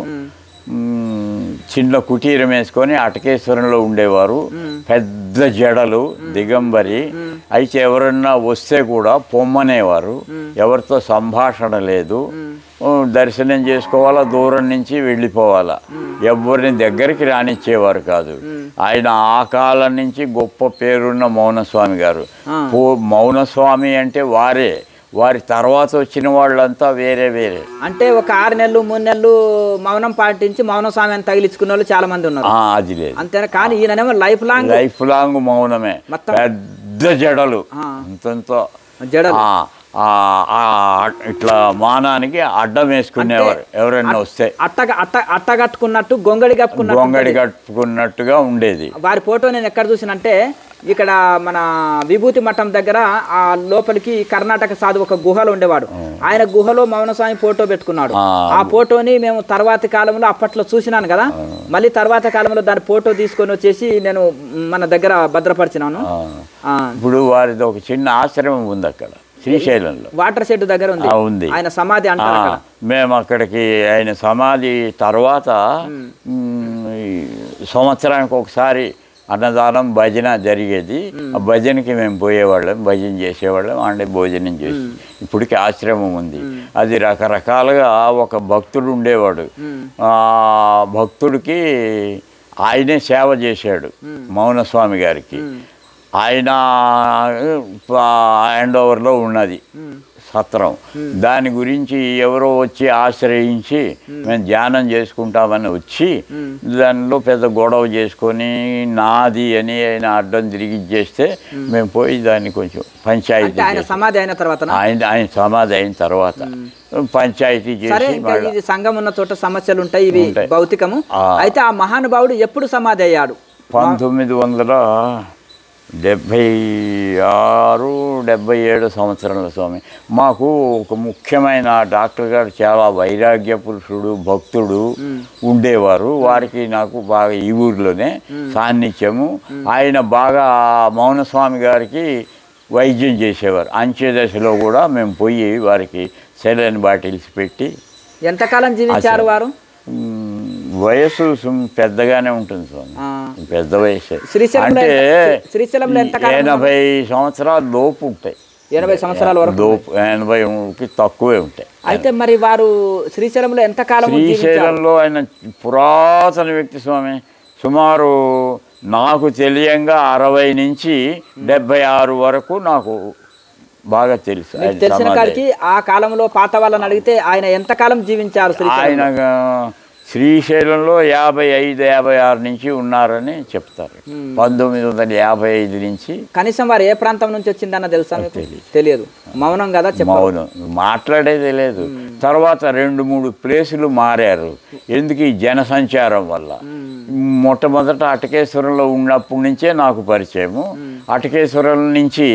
మ్, చిన్న కుటీరం వేసుకొని అటకేశ్వరంలో ఉండేవారు పెద్ద జడలు దిగంబరి అయితే ఎవరన్నా వస్తే కూడా పొమ్మనేవారు ఎవరితో సంభాషణ లేదు ఓ, దర్శనం చేసుకోవాలా దూరం నుంచి వెళ్ళిపోవాలా ఎవరిని దగ్గరికి రానిచ్చేవారు కాదు ఆయన ఆ కాలం నుంచి గొప్ప పేరున్న మౌనస్వామి గారు పో మౌనస్వామి అంటే వారే వారి తర్వాత వచ్చిన వాళ్ళంతా వేరే వేరే అంటే ఒక ఆరు నెలలు మూడు నెలలు మౌనం పాటించి మౌన స్వామి అని తగిలించుకున్న వాళ్ళు చాలా మంది ఉన్నారు ఆ, అది లేదు అంతేనా కానీ ఈయననేమో లైఫ్ లాంగ్ లైఫ్ లాంగ్ మౌనమే మొత్తం- పెద్ద జడలు ఆ. అంతంతో జడలు ఆ, ఆ, ఆ, ఇట్లా మానానికి అడ్డం వేసుకునేవారు ఎవరైనా వస్తే అట్ట అట్ట అట్ట కట్టుకున్నట్టు గొంగడి కప్పుకున్నట్టు గొంగడి కట్టుకున్నట్టుగా ఉండేది వారి ఫోటో నేను ఎక్కడ చూసినంటే ఇక్కడ మన విభూతి మఠం దగ్గర ఆ లోపలికి కర్ణాటక సాధు ఒక గుహలో ఉండేవాడు ఆయన గుహలో మౌనస్వామి ఫోటో పెట్టుకున్నాడు ఆ. ఆ ఫోటోని మేము తర్వాతి కాలంలో అప్పట్లో చూసినాను కదా మళ్ళీ తర్వాత కాలంలో దాని ఫోటో తీసుకొని వచ్చేసి నేను మన దగ్గర భద్రపరిచినాను ఆ. ఆ, ఇప్పుడు వారిది ఒక చిన్న ఆశ్రమం ఉంది అక్కడ శ్రీశైలంలో వాటర్ షెడ్ దగ్గర ఉంది ఆ, ఉంది. ఆయన సమాధి ఆ, అంటారు అక్కడ మేము అక్కడికి ఆయన సమాధి తర్వాత మ్, ఈ సంవత్సరానికి ఒకసారి అన్నదానం భజన జరిగేది ఆ భజనకి మేము పోయేవాళ్ళం భజన చేసేవాళ్ళం అంటే భోజనం చేసి ఇప్పటికి ఆశ్రమం ఉంది అది రకరకాలుగా ఒక భక్తుడు ఉండేవాడు ఉమ్, ఆ భక్తుడికి ఆయనే సేవ చేశాడు మౌనస్వామి గారికి ఆయన హ్యాండ్ ఓవర్లో ఉన్నది సత్రం దాని గురించి ఎవరో వచ్చి ఆశ్రయించి మేము ధ్యానం చేసుకుంటామని వచ్చి దానిలో పెద్ద గొడవ చేసుకొని నాది అని ఆయన అడ్డం తిరిగి చేస్తే మేము పోయి దాన్ని కొంచెం పంచాయతీ అంటే ఆయన చేసి సమాధి అయిన తర్వాత ఆయన ఆయన సమాధి అయిన తర్వాత పంచాయతీ సరే చేసి ఇంకా మళ్ళా ఇది సంఘం ఉన్న చోట సమస్యలు ఉంటాయి ఇవి ఉంటాయి. భౌతికము ఆ. అయితే ఆ మహానుభావుడు ఎప్పుడు సమాధి అయ్యాడు పంతొమ్మిది వందల డెబ్భై ఆరు డెబ్భై ఏడు సంవత్సరాల స్వామి మాకు ఒక ముఖ్యమైన డాక్టర్ గారు చాలా వైరాగ్య పురుషుడు భక్తుడు ఉండేవారు వారికి నాకు బాగా ఈ ఊరిలోనే సాన్నిధ్యము ఆయన బాగా మౌనస్వామి గారికి వైద్యం చేసేవారు అంచె దశలో కూడా మేము పోయి వారికి సెలైన్ బాటిల్స్ పెట్టి ఎంతకాలం జీవించారు వారు మ్, వయసు సుమ్ పెద్దగానే ఉంటుంది స్వామి ఆ. పెద్ద వయసే శ్రీశైలంలో అంటే ఎంత- శ్రీశైలంలో ఎంతకాలం ఎనభై సంవత్సరాల లోపు ఉంటాయి ఎనభై సంవత్సరాల వరకు లోపు ఎనభైకి తక్కువే ఉంటాయి అయితే మరి వారు శ్రీశైలంలో ఎంతకాలం జీవించారు శ్రీశైలంలో ఆయన పురాతన వ్యక్తి స్వామి సుమారు నాకు తెలియంగా అరవై నుంచి డెబ్బై ఆరు వరకు నాకు బాగా తెలుసు మీకు ఆయన తెలిసిన సమాధి. కాడికి ఆ కాలంలో పాత వాళ్ళని అడిగితే ఆయన ఎంతకాలం జీవించారు శ్రీశైలం ఆయన శ్రీశైలంలో యాభై ఐదు యాభై ఆరు నుంచి ఉన్నారని చెప్తారు పంతొమ్మిది వందల యాభై ఐదు నుంచి కనీసం వారు ఏ ప్రాంతం నుంచి వచ్చిందన్న తెలుసా మీకు తెలియదు మౌనం కదా చెప్ప మౌనం మాట్లాడేది లేదు తర్వాత రెండు మూడు ప్లేసులు మారారు ఎందుకు ఈ జనసంచారం వల్ల మొట్టమొదట అటకేశ్వరంలో ఉన్నప్పటి నుంచే నాకు పరిచయము అటకేశ్వరం నుంచి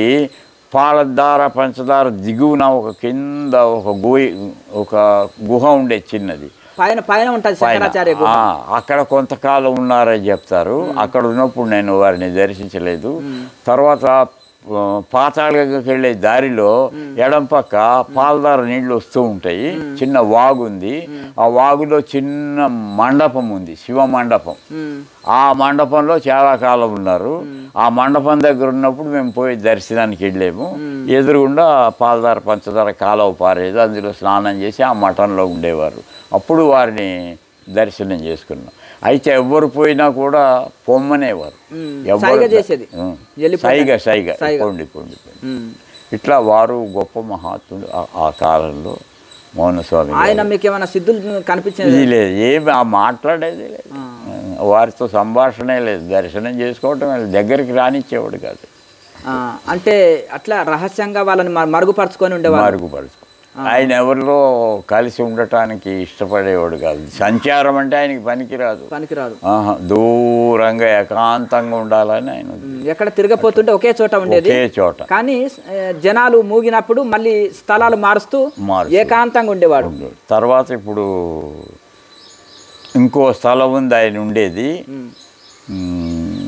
పాలధార పంచదార దిగువన ఒక కింద ఒక గోయి ఒక గుహ ఉండే చిన్నది పైన పైన ఉంటుంది పైన. శంకరాచార్య గుహ. ఆ, అక్కడ కొంతకాలం ఉన్నారని చెప్తారు అక్కడ ఉన్నప్పుడు నేను వారిని దర్శించలేదు తర్వాత ఆ, పాతాళగకి వెళ్ళే దారిలో ఎడం పక్క పాలదార నీళ్లు వస్తూ ఉంటాయి చిన్న వాగు ఉంది ఆ వాగులో చిన్న మండపం ఉంది శివ మండపం ఉమ్. ఆ మండపంలో చాలా కాలం ఉన్నారు ఆ మండపం దగ్గర ఉన్నప్పుడు మేము పోయి దర్శనానికి వెళ్ళాము ఎదురుగుండా పాలధార పంచదార కాలువ పారేది అందులో స్నానం చేసి ఆ మఠంలో ఉండేవారు అప్పుడు వారిని దర్శనం చేసుకున్నాం అయితే ఎవ్వరు పోయినా కూడా పొమ్మనేవారు ఉమ్. ఎవ్వరు సైగ చేసేది. ఉం. వెళ్ళిపోండి. సైగ సైగ సైగ. పోండి పోండి పోండి. ఉమ్. ఇట్లా వారు గొప్ప మహాత్ముడు ఆ- ఆ కాలంలో మౌనస్వామి గారు. ఆయన మీకు ఏమైనా సిద్ధులు కనిపించింది ఇది లేదు ఏమి ఆ మాట్లాడేది లేదు వారితో సంభాషణే లేదు దర్శనం చేసుకోవటం లేదు. దగ్గరికి రానిచ్చేవాడు కాదు ఆ, అంటే అట్లా రహస్యంగా వాళ్ళని మ- మరుగుపరుచుకొని ఉండేవారు మరుగుపరుచు ఆయన ఎవరిలో కలిసి ఉండటానికి ఇష్టపడేవాడు కాదు సంచారం అంటే ఆయనకి పనికిరాదు పనికిరాదు ఆహా, దూరంగా ఏకాంతంగా ఉండాలని ఆయన ఉమ్, ఎక్కడ తిరగపోతుంటే ఒకే చోట ఉండేది ఒకే చోట కానీ ఏ, జనాలు మూగినప్పుడు మళ్ళీ స్థలాలు మారుస్తూ మారుస్తూ. ఏకాంతంగా ఉండేవాడు ఉండేవాడు. తర్వాత ఇప్పుడు ఇంకో స్థలం ఉంది ఆయన ఉండేది ఉమ్. మ్,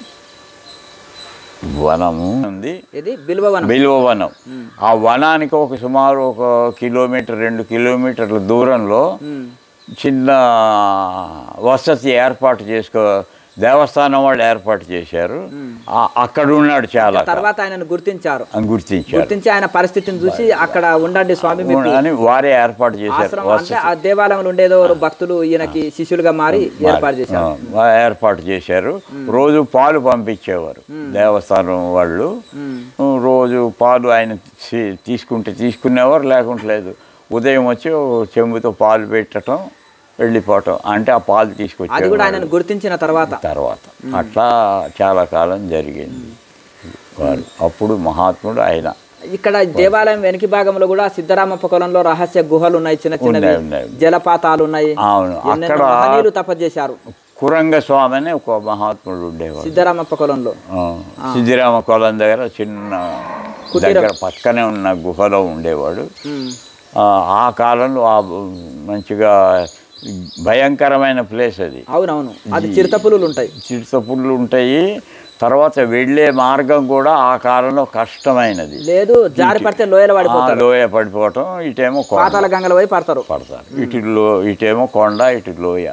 వనము ఉంది ఇది బిల్వవనం బిల్వ వనం ఆ వనానికి ఒక సుమారు ఒక కిలోమీటర్ రెండు కిలోమీటర్ల దూరంలో ఉమ్. చిన్న వసతి ఏర్పాటు చేసుకో దేవస్థానం వాళ్ళు ఏర్పాటు చేశారు ఆ- అక్కడ ఉన్నాడు చాలా కాలం. తర్వాత ఆయనను గుర్తించారు అని గుర్తించారు గుర్తించి ఆయన పరిస్థితిని చూసి అక్కడ ఉండండి స్వామి మీకు అని వారే ఏర్పాటు చేశారు ఆశ్రమం అంటే ఆ దేవాలయంలో ఉండేదో భక్తులు ఈయనకి శిష్యులుగా మారి ఏర్పాటు చేశారు ఆ, ఏర్పాటు చేశారు రోజు పాలు పంపించేవారు దేవస్థానం వాళ్ళు ఉమ్. రోజు పాలు ఆయన తీ- తీసుకుంటే తీసుకునేవారు లేకుంటే లేదు ఉదయం వచ్చి ఓ చెంబుతో పాలు పెట్టడం వెళ్ళిపోవటం అంటే ఆ పాలు అది తీసుకొచ్చి కూడా ఆయనను గుర్తించిన తర్వాత తర్వాత అట్లా చాలా కాలం జరిగింది వారు అప్పుడు మహాత్ముడు ఆయన ఇక్కడ దేవాలయం వెనక భాగంలో కూడా సిద్ధరామప్ప కులంలో రహస్య గుహలు ఉన్నాయి చిన్న చిన్నవి ఉన్నాయి, ఉన్నాయి. జలపాతాలు ఉన్నాయి అవును ఎన్నెన్నో అక్కడ మహనీయులు తపస్సు చేశారు కురంగ స్వామి అని ఒక మహాత్ముడు ఉండేవాడు సిద్ధరామప్ప కులంలో ఆ, సిద్ధిరామ కొలం దగ్గర చిన్న దగ్గర పక్కనే ఉన్న గుహలో ఉండేవాడు ఉమ్. ఆ, ఆ కాలంలో ఆ మంచిగా భయంకరమైన ప్లేస్ అది అవునవును అది చిరుతపులులు ఉంటాయి చిరుతపుళ్ళు ఉంటాయి తర్వాత వెళ్ళే మార్గం కూడా ఆ కాలంలో కష్టమైనది లేదు జారి పడితే లోయల ఆ పడిపోతారు లోయ పడిపోవటం ఇటేమో కొండ పాతాల గంగల పోయి పడతారు పడతారు ఇటు లో ఇటేమో కొండ ఇటు లోయ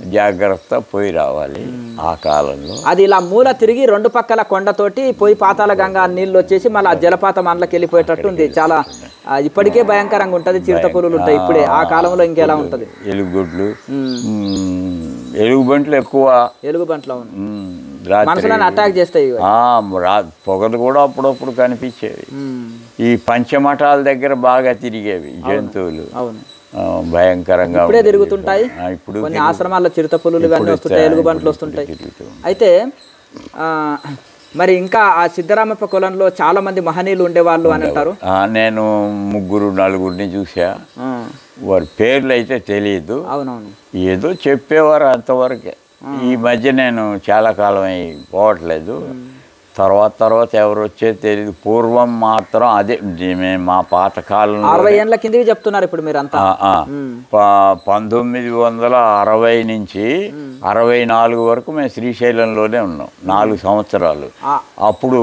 జాగ్రత్త పోయి రావాలి ఆ కాలంలో అది ఇలా మూల తిరిగి రెండు పక్కల కొండతోటి పోయి పాతాల గంగా నీళ్ళు వచ్చేసి మళ్ళీ ఆ జలపాతం అందులోకి వెళ్ళిపోయేటట్టు ఉంది చాలా ఆ, ఇప్పటికే భయంకరంగా ఉంటుంది చిరుతపులులు ఉంటాయి ఇప్పుడే ఆ కాలంలో ఇంకెలా ఉంటుంది ఎలుగుగొడ్లు మ్, ఎలుగుబంట్లు ఎక్కువ ఎలుగుబంట్లో ఉంది మ్, రాత్రి మనుషులను అటాక్ చేస్తాయి ఇవి. ఆ, రా పొగలు కూడా అప్పుడప్పుడు కనిపించేవి ఉమ్, ఈ పంచమఠాల దగ్గర బాగా తిరిగేవి జంతువులు అవును ఆ, భయంకరంగా ఇప్పుడే ఉండేవి. తిరుగుతుంటాయి ఆ, ఇప్పుడు కొన్ని ఆశ్రమాల్లో చిరుతపులులు ఇవన్నీ ఇప్పుడు వస్తుంటాయి ఇప్పుడు ఎలుగుబంట్లు ఇప్పుడు వస్తుంటాయి తిరుగుతూ ఉంటాయి. అయితే ఆ, మరి ఇంకా ఆ సిద్ధరామప్ప కులంలో చాలా మంది మహనీయులు ఉండేవాళ్ళు అని అంటారు ఆ, నేను ముగ్గురు నలుగురిని చూసా ఆ, వారి పేర్లు అయితే తెలియదు అవునవును ఏదో చెప్పేవారు అంతవరకే ఈ మధ్య నేను చాలా కాలం అయి పోవట్లేదు తర్వాత తర్వాత ఎవరు వచ్చేది తెలియదు పూర్వం మాత్రం అదే మేము మా పాత కాలంలో అరవై ఏళ్ళ కిందకి చెప్తున్నారు ఇప్పుడు మీరు అంతా ఆ, ఆ. ప- పంతొమ్మిది వందల అరవై నుంచి అరవై నాలుగు వరకు మేము శ్రీశైలంలోనే ఉన్నాం నాలుగు సంవత్సరాలు ఆ. అప్పుడు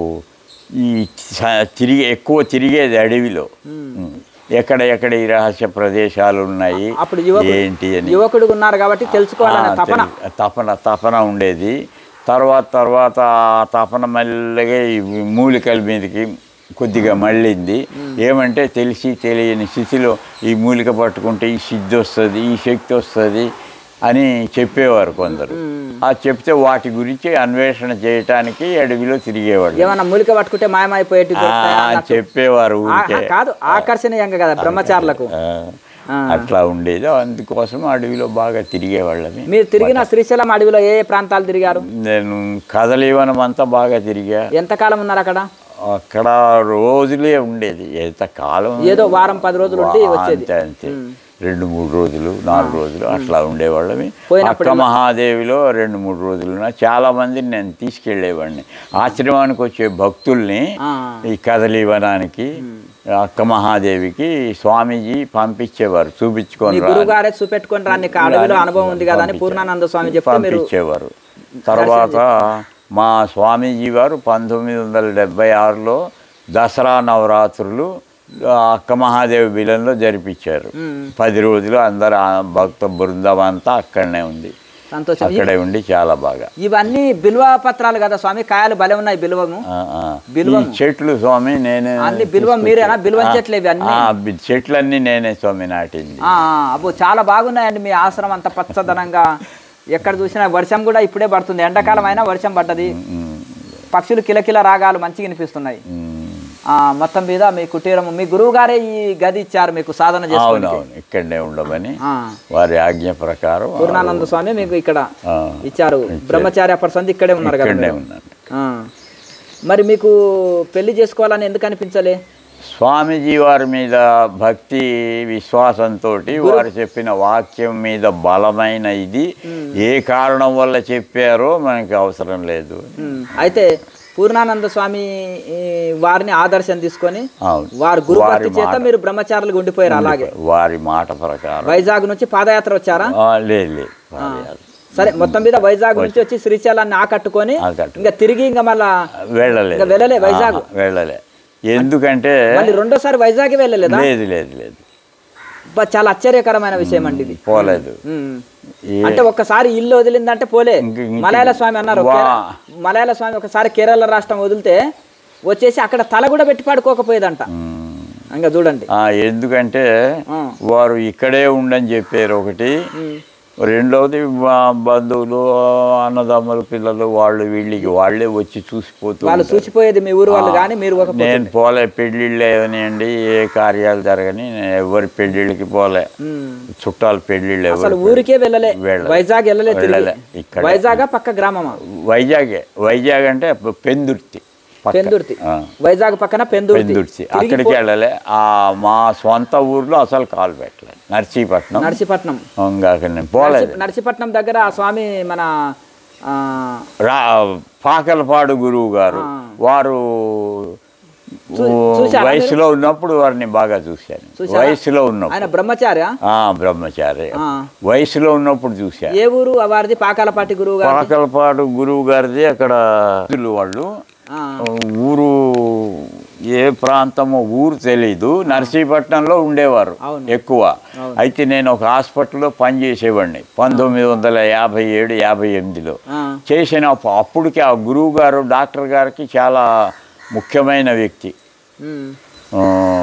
ఈ స- తిరిగి ఎక్కువ తిరిగేది అడవిలో ఉమ్. ఎక్కడ ఎక్కడ ఈ రహస్య ప్రదేశాలు ఉన్నాయి అప్పుడు యువకుడు ఏంటి అని యువకుడు ఉన్నారు కాబట్టి తెలుసుకోవాలనే ఆ, తపన తెలి- తపన తపన ఉండేది తర్వాత తర్వాత ఆ తపన మెల్లగా ఈ మూలికల మీదకి కొద్దిగా మళ్ళింది ఏమంటే తెలిసి తెలియని స్థితిలో ఈ మూలిక పట్టుకుంటే ఈ సిద్ధి వస్తుంది ఈ శక్తి వస్తుంది అని చెప్పేవారు కొందరు ఆ చెప్తే వాటి గురించి అన్వేషణ చేయటానికి అడవిలో తిరిగేవాళ్ళు ఏమన్నా మూలిక పట్టుకుంటే మాయమైపోయేటి ఆ, అని చెప్పేవారు ఊరికే కాదు ఆకర్షణీయంగా కదా బ్రహ్మచారులకు ఆ, ఆ. అట్లా ఉండేది అందుకోసం అడవిలో బాగా తిరిగేవాళ్ళమి మీరు తిరిగిన శ్రీశైలం అడవిలో ఏ ఏ ప్రాంతాలు తిరిగారు నేను కదలీవనం అంతా బాగా తిరిగా ఎంతకాలం ఉన్నారు అక్కడ అక్కడ రోజులే ఉండేది ఎంత కాలం ఏదో వారం పది రోజులు ఉండి వా- వచ్చేది అంతే అంతే రెండు మూడు రోజులు నాలుగు రోజులు అట్లా ఉండేవాళ్ళమి పోయినప్పుడు అక్క మహాదేవిలో రెండు మూడు రోజులు ఉన్నా. చాలా మందిని నేను తీసుకెళ్లేవాడిని ఆశ్రమానికి వచ్చే భక్తుల్ని ఆ. ఈ కదలీవనానికి అక్క మహాదేవికి స్వామీజీ పంపించేవారు మీ చూపించుకొని రా గురువు గారే చూపెట్టుకొని రాని నీకు ఆ అడవిలో అనుభవం ఉంది కదా అని పూర్ణానంద స్వామి చెప్తే మీరు పంపించేవారు తర్వాత మా స్వామీజీ వారు పంతొమ్మిది వందల డెబ్బై ఆరులో దసరా నవరాత్రులు ఆ, అక్క మహాదేవి బిలంలో జరిపించారు మ్మ్. పది రోజులు అందరు ఆ భక్త బృందం అంతా అక్కడనే ఉంది సంతోషం అక్కడే ఉండి చాలా బాగా ఇవన్నీ బిల్వ పత్రాలు కదా స్వామి కాయలు భలే ఉన్నాయి బిల్వము ఆ, ఆ. బిల్వం. ఈ చెట్లు స్వామి నేనే అన్ని బిల్వం మీరేనా బిల్వం ఆ, చెట్లు ఇవి అన్ని ఆ, బి- చెట్లన్నీ నేనే స్వామి నాటింది ఆ, ఆ, అబ్బో చాలా బాగున్నాయండి మీ ఆశ్రమం అంత పచ్చదనంగా ఎక్కడ చూసినా వర్షం కూడా ఇప్పుడే పడుతుంది ఎండాకాలం అయినా వర్షం పడ్డది మ్మ్. పక్షులు కిలకిల రాగాలు మంచిగా వినిపిస్తున్నాయి మ్మ్. ఆ, మొత్తం మీద మీ కుటీరం మీ గురువు గారే ఈ గది ఇచ్చారు మీకు సాధన చేసుకోవడానికి అవునవును ఇక్కడనే ఉండమని ఆ, వారి ఆజ్ఞ ప్రకారం పూర్ణానంద స్వామి మీకు ఇక్కడ ఆ, ఇచ్చారు బ్రహ్మచారి పర్సంది ఇక్కడే ఉన్నారు కదా ఇక్కడనే మీరు. ఉన్నాను ఆ. మరి మీకు పెళ్లి చేసుకోవాలని ఎందుకు అనిపించలే స్వామీజీ వారి మీద భక్తి విశ్వాసంతో వారు చెప్పిన వాక్యం మీద బలమైన ఇది ఏ కారణం వల్ల చెప్పారో మనకి అవసరం లేదు ఉమ్, అయితే పూర్ణానంద స్వామి ఈ, వారిని ఆదర్శం తీసుకొని అవును వారి గురు వారి భక్తి చేత మాట. మీరు బ్రహ్మచారులుగా ఉండిపోయారు అలాగే వారి మాట ప్రకారం వైజాగ్ నుంచి పాదయాత్ర వచ్చారా ఆ, లేదు లేదు వారి అది. సరే మొత్తం మీద వైజాగ్ నుంచి వచ్చి శ్రీశైలాన్ని ఆకట్టుకొని ఆకట్టు. ఇంకా తిరిగి ఇంకా మళ్ళా వెళ్ళలేదు ఇంకా వెళ్ళలే వైజాగ్? ఆహా, వెళ్ళలే ఎందుకంటే మళ్ళీ రెండోసారి వైజాగ్ వెళ్ళలేదా లేదు లేదు లేదు అబ్బా, చాలా ఆశ్చర్యకరమైన విషయం అండి ఇది పోలేదు ఉమ్. ఏ- అంటే ఒక్కసారి ఇల్లు వదిలిందంటే పోలే ఇంక- ఇంక- మలయాళ స్వామి అన్నారు వా. కేర- మలయాళ స్వామి ఒకసారి కేరళ రాష్ట్రం వదిలితే వచ్చేసి అక్కడ తల కూడా పెట్టి పడుకోకపోయేదంట మ్మ్. ఇంకా చూడండి ఆ, ఎందుకంటే ఆ. వారు ఇక్కడే ఉండని చెప్పారు ఒకటి ఉమ్. రెండవది మా బంధువులు అన్నదమ్ముల పిల్లలు వాళ్ళు వీళ్ళకి వాళ్ళే వచ్చి చూసిపోతూ వాళ్ళు ఉంటారు. చూసిపోయేది మీ ఊరు వాళ్ళు కానీ మీరు ఒక నేను పోలే పెళ్ళిళ్ళు ఏమనియండి ఏ కార్యాలు జరగని నేను ఎవరి పెళ్ళిళ్ళకి పోలే చుట్టాలు పెళ్ళిళ్ళు అసలు ఎవరు ఊరికే వెళ్ళలే వెళ్ళలే. వైజాగ్ వెళ్ళలే తిరిగి వెళ్ళలే. ఇక్కడ. వైజాగ్ పక్క గ్రామమా వైజాగే వైజాగ్ అంటే పెందుర్తి పక్క. పెందుర్తి ఆ, వైజాగ్ పక్కన పెందుర్తి పెందుర్తి తిరిగి అక్కడికి వెళ్ళలే ఆ మా సొంత ఊర్లో అసలు కాలు పెట్టలేదు నర్సీపట్నం నర్సీపట్నం ఇంకా అక్కడ నేను పోలేదు నర్సీ- నర్సీపట్నం దగ్గర ఆ స్వామి మన ఆ, రా పాకలపాడు గురువు గారు ఆ. వారు చూ- చూశారా వయసులో ఉన్నప్పుడు వారిని బాగా చూశాను చూశారా? వయసులో ఉన్నప్పుడు ఆయన బ్రహ్మచార్య ఆ బ్రహ్మచారి ఆ. వయసులో ఉన్నప్పుడు చూశాను ఏ ఊరు వారిది పాకాలపాటి గురువు గారు పాకలపాడు గురువు గారిది అక్కడ వాళ్ళు ఆ, ఊరు ఏ ప్రాంతమో ఊరు తెలీదు నర్సీపట్నంలో ఉండేవారు అవును. ఎక్కువ అయితే నేను ఒక హాస్పిటల్లో పనిచేసేవాడిని పంతొమ్మిది వందల యాభై ఏడు యాభై ఎనిమిదిలో ఆ, చేసిన అప్పు- అప్పటికి ఆ గురువు గారు డాక్టర్ గారికి చాలా ముఖ్యమైన వ్యక్తి ఉమ్, ఆ,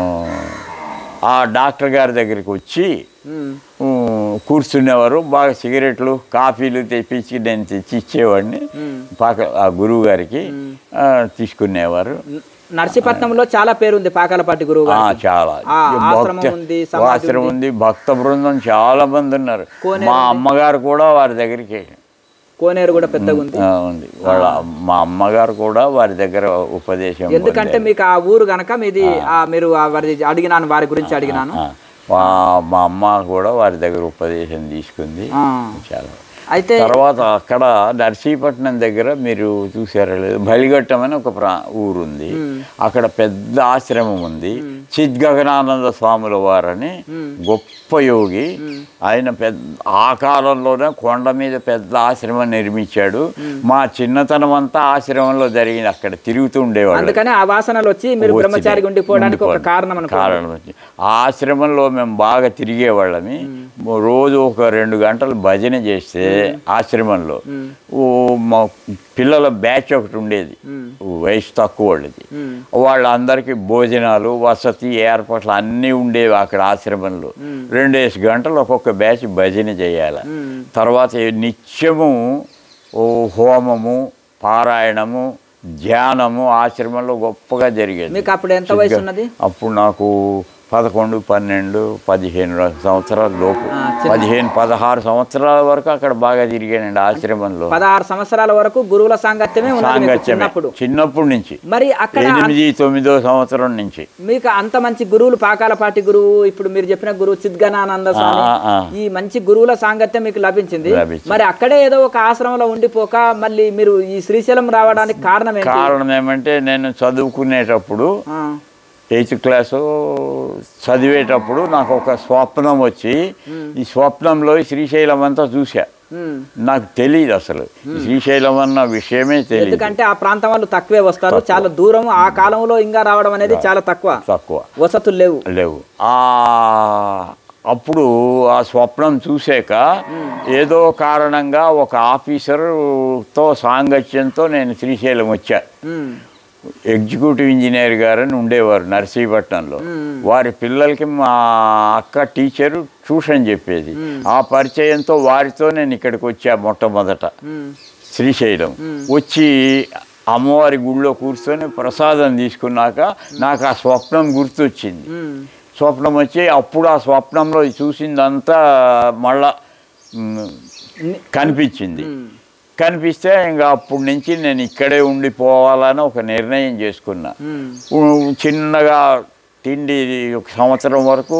ఆ డాక్టర్ గారి దగ్గరికి వచ్చి ఉమ్, ఉమ్, కూర్చునేవారు బాగా సిగరెట్లు కాఫీలు తెప్పించి నేను తెచ్చి ఇచ్చేవాడిని ఉమ్. పాక ఆ గురువు గారికి ఆ, తీసుకునేవారు నర్సీపట్నంలో చాలా పేరు ఉంది పాకాలపాటి గురువు ఆ, గారికి. చాలా ఆ, ఈ ఆశ్రమం భక్త- ఉంది, సమాధి ఆశ్రమం ఉంది. ఉంది భక్త బృందం చాలా మంది ఉన్నారు కోనేరు మా ఉంది. అమ్మగారు కూడా వారి దగ్గరికి కోనేరు కూడా పెద్దగా ఉంది ఆ, ఉంది వాళ్ళ మా అమ్మగారు కూడా వారి దగ్గర ఉపదేశం ఎందుకంటే పొందారు. మీకు ఆ ఊరు గనక మీది ఆ మీరు ఆ వారి అడిగినాను వారి గురించి అడిగినాను ఆ, మా- మా అమ్మ కూడా వారి దగ్గర ఉపదేశం తీసుకుంది ఆ, చాలా అయితే తర్వాత అక్కడ నర్సీపట్నం దగ్గర మీరు చూసారా లేదు బలిఘట్టం అని ఒక ప్రా ఊరు ఉంది అక్కడ పెద్ద ఆశ్రమం ఉంది చిద్గగనానంద స్వాముల వారని గొప్ప యోగి ఆయన పెద్ద ఆ కాలంలోనే కొండ మీద పెద్ద ఆశ్రమం నిర్మించాడు మా చిన్నతనం అంతా ఆశ్రమంలో జరిగింది అక్కడ తిరుగుతూ ఉండేవాళ్ళు అందుకనే ఆ వాసనలు వచ్చి మీరు వచ్చినాయి. బ్రహ్మచారిగా ఉండిపోవడానికి ఒక ఉండిపోవడం. కారణం అనుకో కారణం వచ్చి ఆ ఆశ్రమంలో మేము బాగా తిరిగేవాళ్ళమి రోజు ఒక రెండు గంటలు భజన చేస్తే ఆశ్రమంలో ఓ మా పిల్లల బ్యాచ్ ఒకటి ఉండేది వయసు తక్కువ వాళ్ళది వాళ్ళందరికీ భోజనాలు వసతి ఏర్పాట్లు అన్నీ ఉండేవి అక్కడ ఆశ్రమంలో రెండేసి గంటలు ఒక్కొక్క బ్యాచ్ భజన చేయాలి తర్వాత నిత్యము ఓ హోమము పారాయణము ధ్యానము ఆశ్రమంలో గొప్పగా జరిగేది మీకు అప్పుడు ఎంత వయసు ఉన్నది అప్పుడు నాకు పదకొండు పన్నెండు పదిహేను సంవత్సరాల లోపు ఆ, చిన్న- పదిహేను పదహారు సంవత్సరాల వరకు అక్కడ బాగా తిరిగానండి ఆశ్రమంలో పదహారు సంవత్సరాల వరకు గురువుల సాంగత్యమే ఉన్నది మీకు సాంగత్యమే చిన్నప్పుడు చిన్నప్పటి నుంచి మరి అక్కడ ఎనిమిది తొమ్మిదో సంవత్సరం నుంచి మీకు అంత మంచి గురువులు పాకాలపాటి గురువు ఇప్పుడు మీరు చెప్పిన గురువు చిద్గనానంద స్వామి ఆ, ఆ. ఈ మంచి గురువుల సాంగత్యం మీకు లభించింది లభించింది. మరి అక్కడే ఏదో ఒక ఆశ్రమంలో ఉండిపోక మళ్ళీ మీరు ఈ శ్రీశైలం రావడానికి కారణం ఏంటి కారణం ఏమంటే నేను చదువుకునేటప్పుడు ఆ, ఎయిత్ క్లాసు చదివేటప్పుడు నాకు ఒక స్వప్నం వచ్చి ఈ స్వప్నంలో ఈ శ్రీశైలం అంతా చూసా ఉమ్. నాకు తెలియదు అసలు ఈ శ్రీశైలం అన్న విషయమే తెలియదు ఎందుకంటే ఆ ప్రాంతం వాళ్ళు తక్కువే వస్తారు చాలా దూరం ఆ కాలంలో ఇంకా రావడం అనేది చాలా తక్కువ తక్కువ వసతులు లేవు లేవు ఆ అప్పుడు ఆ స్వప్నం చూసాక ఏదో కారణంగా ఒక ఆఫీసర్తో సాంగత్యంతో నేను శ్రీశైలం వచ్చా ఉమ్. ఎగ్జిక్యూటివ్ ఇంజనీర్ గారని ఉండేవారు నర్సీపట్నంలో వారి పిల్లలకి మా అక్క టీచరు ట్యూషన్ చెప్పేది ఆ పరిచయంతో వారితో నేను ఇక్కడికి వచ్చా మొట్టమొదట ఉమ్. శ్రీశైలం వచ్చి అమ్మవారి గుడిలో కూర్చొని ప్రసాదం తీసుకున్నాక నాకు ఆ స్వప్నం గుర్తొచ్చింది ఉమ్. స్వప్నం వచ్చి అప్పుడు ఆ స్వప్నంలో చూసిందంతా మళ్ళా మ్, కనిపించింది కనిపిస్తే ఇంకా అప్పటి నుంచి నేను ఇక్కడే ఉండిపోవాలని ఒక నిర్ణయం చేసుకున్నా ఉమ్. ఉ- చిన్నగా తిండి ఒక సంవత్సరం వరకు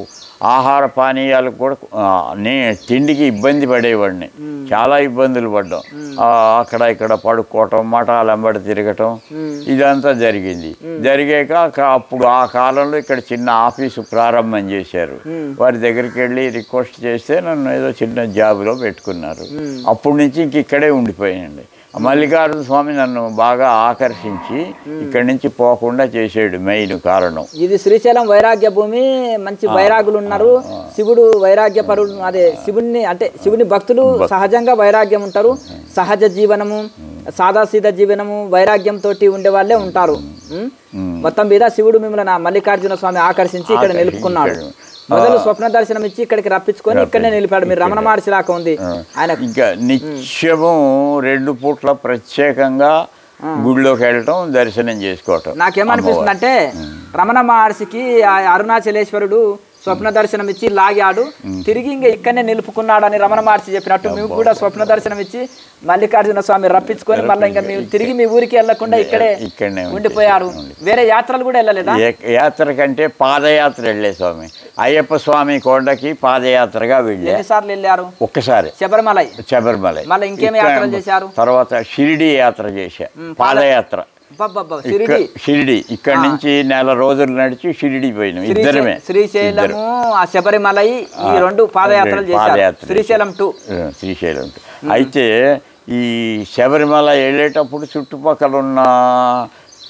ఆహార పానీయాలకు కూడా ఆ, నే తిండికి ఇబ్బంది పడేవాడిని చాలా ఇబ్బందులు పడ్డాం ఆ, అక్కడ ఇక్కడ పడుకోవటం మఠాలు వెంబడి తిరగటం ఇదంతా జరిగింది జరిగాక క- అప్పుడు ఆ కాలంలో ఇక్కడ చిన్న ఆఫీసు ప్రారంభం చేశారు వారి దగ్గరికి వెళ్ళి రిక్వెస్ట్ చేస్తే నన్ను ఏదో చిన్న జాబులో పెట్టుకున్నారు అప్పటి నుంచి ఇంక ఇక్కడే ఉండిపోయానండి మల్లికార్జున స్వామి నన్ను బాగా ఆకర్షించి ఇక్కడి నుంచి పోకుండా చేసాడు మెయిన్ కారణం ఇది శ్రీశైలం వైరాగ్య భూమి మంచి వైరాగులు ఉన్నారు శివుడు వైరాగ్య పరుడు అదే శివుణ్ణి అంటే శివుని భక్తులు సహజంగా వైరాగ్యం ఉంటారు సహజ జీవనము సాదాసీద జీవనము వైరాగ్యం తోటి ఉండే వాళ్ళే ఉంటారు ఉం? మొత్తం మీద శివుడు మిమ్మల్ని మల్లికార్జున స్వామి ఆకర్షించి ఇక్కడ ఆకర్షించి నిలుపుకున్నాడు ఇక్కడ. మొదలు స్వప్న దర్శనం ఇచ్చి ఇక్కడికి రప్పించుకొని ఇక్కడనే నిలిపాడు మీరు రమణ మహర్షి లాగా ఉంది ఆయన ఇంకా నిత్యము రెండు పూట్ల ప్రత్యేకంగా గుడిలోకి వెళ్ళటం దర్శనం చేసుకోవటం నాకేమనిపిస్తుంది అంటే రమణ మహర్షికి ఆ అరుణాచలేశ్వరుడు స్వప్న దర్శనం ఇచ్చి లాగాడు తిరిగి ఇంకా ఇక్కడనే నిలుపుకున్నాడు అని రమణ మహర్షి చెప్పినట్టు మీకు కూడా స్వప్న దర్శనం ఇచ్చి మల్లికార్జున స్వామి రప్పించుకొని మళ్ళీ ఇంకా మీరు తిరిగి మీ ఊరికి వెళ్లకుండా ఇక్కడే ఇక్కడనే ఉండి- ఉండిపోయారు వేరే యాత్రలు కూడా వెళ్ళలేదా ఏ- యాత్ర కంటే పాదయాత్ర వెళ్ళే స్వామి అయ్యప్ప స్వామి కొండకి పాదయాత్రగా వెళ్ళా ఎన్నిసార్లు వెళ్ళారు ఒక్కసారి శబరిమలై శబరిమల మళ్ళీ ఇంకేం ఇక్కడ యాత్రలు చేశారు? తర్వాత షిరిడి యాత్ర చేశా పాదయాత్ర అబ్బబ్బబ్బ, ఇక్కడ- షిరిడి షిరిడి ఇక్కడ నుంచి నెల రోజులు నడిచి షిరిడి పోయినాం శ్రీశై- ఇద్దరమే శ్రీశైలము ఆ శబరిమలై ఈ రెండు పాదయాత్రలు రెండు చేశారు పాదయాత్రలు శ్రీశైలం టూ ఆ, శ్రీశైలం అయితే ఈ శబరిమల వెళ్ళేటప్పుడు చుట్టుపక్కల ఉన్న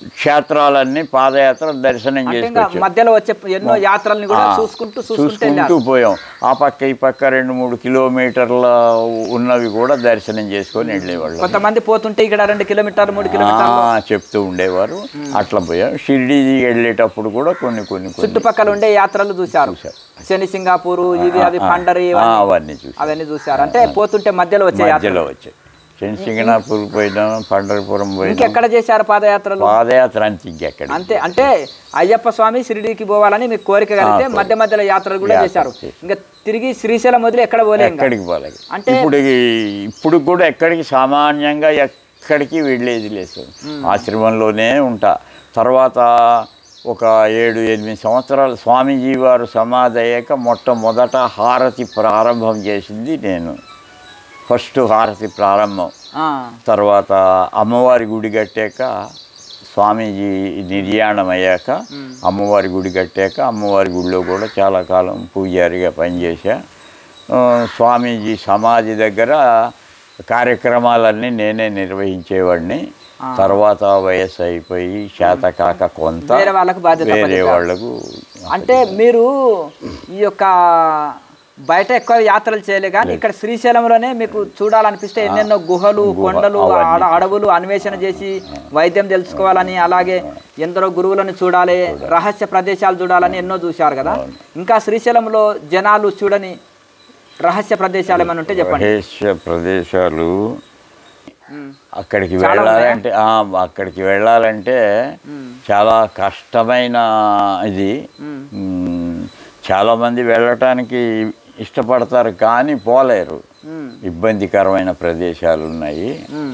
క్షేత్రాలన్నీ పాదయాత్ర దర్శనం అంటే ఇంకా చేసుకొచ్చాం మధ్యలో వచ్చే ఎన్నో యాత్రల్ని కూడా ఆ, చూసుకుంటూ చూసుకుంటూ చూసుకుంటూ వెళ్ళారు పోయాం ఆ పక్క ఈ పక్క రెండు మూడు కిలోమీటర్ల ఉన్నవి కూడా దర్శనం చేసుకొని వెళ్ళేవాళ్ళం కొంతమంది పోతుంటే ఇక్కడ రెండు కిలోమీటర్లు మూడు కిలోమీటర్లు ఆ, చెప్తూ ఉండేవారు అట్లా పోయాం షిరిడి వెళ్ళేటప్పుడు కూడా కొన్ని కొన్ని కొన్ని చుట్టుపక్కల ఉండే యాత్రలు చూశారు చూశారు. శని సింగాపూరు ఇవి అవి పండరి ఆ, ఇవన్నీ అవన్నీ చూసి అవన్నీ చూశారు అంటే పోతుంటే మధ్యలో వచ్చే యాత్ర మధ్యలో వచ్చాయి శనిసింగనాపూర్ పోయినాం పండరపురం పోయినాం ఇంకెక్కడ చేశారు పాదయాత్రలు పాదయాత్ర అంత ఇంకెక్కడ అంతే అంటే అయ్యప్ప స్వామి షిరిడీకి పోవాలని మీకు కోరిక కలిగితే మధ్య మధ్యలో యాత్రలు కూడా యాత్ర చేశారు చేశారు. ఇంకా తిరిగి శ్రీశైలం వదిలి ఎక్కడ పోలే ఇంకా ఎక్కడికి పోలేదు అంటే- ఇప్పుడు ఈ- ఇప్పుడు కూడా ఎక్కడికి సామాన్యంగా ఎక్కడికి వెళ్ళేది లేదు ఆశ్రమంలోనే ఉంటా తర్వాత ఒక ఏడు ఎనిమిది సంవత్సరాలు స్వామీజీ వారు సమాధి అయ్యాక మొట్టమొదట హారతి ప్రారంభం చేసింది నేను ఫస్ట్ హారతి ప్రారంభం ఆ, తర్వాత అమ్మవారి గుడి కట్టాక స్వామీజీ నిర్యాణం అయ్యాక అమ్మవారి గుడి కట్టాక అమ్మవారి గుడిలో కూడా చాలా కాలం పూజారిగా పనిచేశా ఆ, స్వామీజీ సమాధి దగ్గర కార్యక్రమాలన్నీ నేనే నిర్వహించేవాడిని తర్వాత వయస్సు అయిపోయి చేత కాక కొంత వేరే వాళ్ళకు బాధ్యత వేరే అప్పగించారు. వాళ్ళకు అంటే మీరు ఈ యొక్క బయట ఎక్కువ యాత్రలు చేయలే కానీ ఇక్కడ శ్రీశైలంలోనే మీకు చూడాలనిపిస్తే ఎన్నెన్నో గుహలు కొండలు ఆడ అడవులు అన్వేషణ చేసి వైద్యం తెలుసుకోవాలని అలాగే ఎందరో గురువులను చూడాలి రహస్య ప్రదేశాలు చూడాలని ఎన్నో చూశారు కదా ఇంకా శ్రీశైలంలో జనాలు చూడని రహస్య ప్రదేశాలు ఏమైనా ఉంటే చెప్పండి రహస్య ప్రదేశాలు ఉమ్, అక్కడికి చాలా వెళ్ళాలంటే ఆ, అక్కడికి వెళ్ళాలంటే చాలా కష్టమైన ఇది ఉమ్, మ్, చాలామంది వెళ్ళటానికి ఇష్టపడతారు కానీ పోలేరు ఉమ్, ఇబ్బందికరమైన ప్రదేశాలు ఉన్నాయి ఉమ్,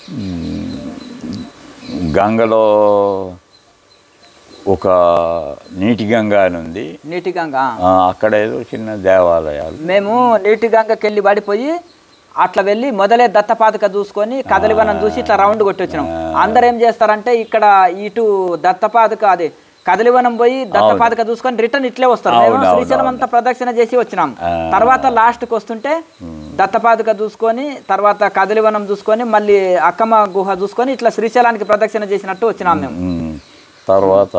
గంగలో ఒక నీటి గంగ అని ఉంది నీటి గంగా ఆ, అక్కడ ఏదో చిన్న దేవాలయాలు మేము నీటి గంగకి వెళ్ళి పడిపోయి అట్లా వెళ్ళి మొదలే దత్తపాదుక చూసుకొని కదలివనం చూసి ఇట్లా రౌండ్ కొట్టి వచ్చినాం అందరు ఏం చేస్తారంటే ఇక్కడ ఇటు దత్తపాదుక అది కదలివనం పోయి దత్తపాదుక చూసుకొని రిటర్న్ ఇట్లే వస్తారు మేము అవును, అవును, శ్రీశైలం అంతా ప్రదక్షిణ చేసి వచ్చినాం ఆ. తర్వాత లాస్ట్కి వస్తుంటే దత్తపాదుక చూసుకొని తర్వాత కదలివనం చూసుకొని మళ్ళీ అక్కమ్మ గుహ చూసుకొని ఇట్లా శ్రీశైలానికి ప్రదక్షిణ చేసినట్టు వచ్చినాం మేము మ్, తర్వాత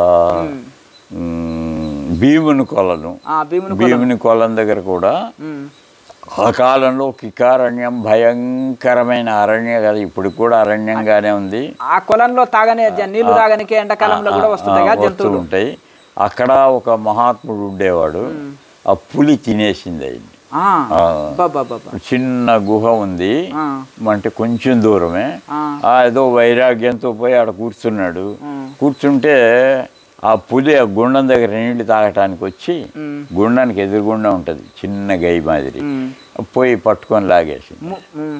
మ్, భీముని కొలను ఆ భీముని భీముని కొలం దగ్గర కూడా ఉమ్, ఆ కాలంలో కికారణ్యం భయంకరమైన అరణ్యం కదా ఇప్పుడు కూడా అరణ్యంగానే ఉంది ఆ కొలంలో తాగనే నీళ్లు తాగనికే ఎండాకాలంలో కూడా వస్తుంటాయి కదా వస్తూ జంతువులు ఉంటాయి అక్కడ ఒక మహాత్ముడు ఉండేవాడు ఆ పులి తినేసింది అయింది ఆ, ఆ. బాబా బాబా చిన్న గుహ ఉంది ఆ, అంటే కొంచెం దూరమే ఆ, ఆ ఏదో వైరాగ్యంతో పోయి ఆడ కూర్చున్నాడు ఉమ్, కూర్చుంటే ఆ పులి ఆ గుండం దగ్గర నీళ్లు తాగటానికి వచ్చి ఉమ్, గుండానికి ఎదురుగుండా ఉంటుంది చిన్న గై మాదిరి ఉమ్, పోయి పట్టుకొని లాగేసి ము- ఉమ్.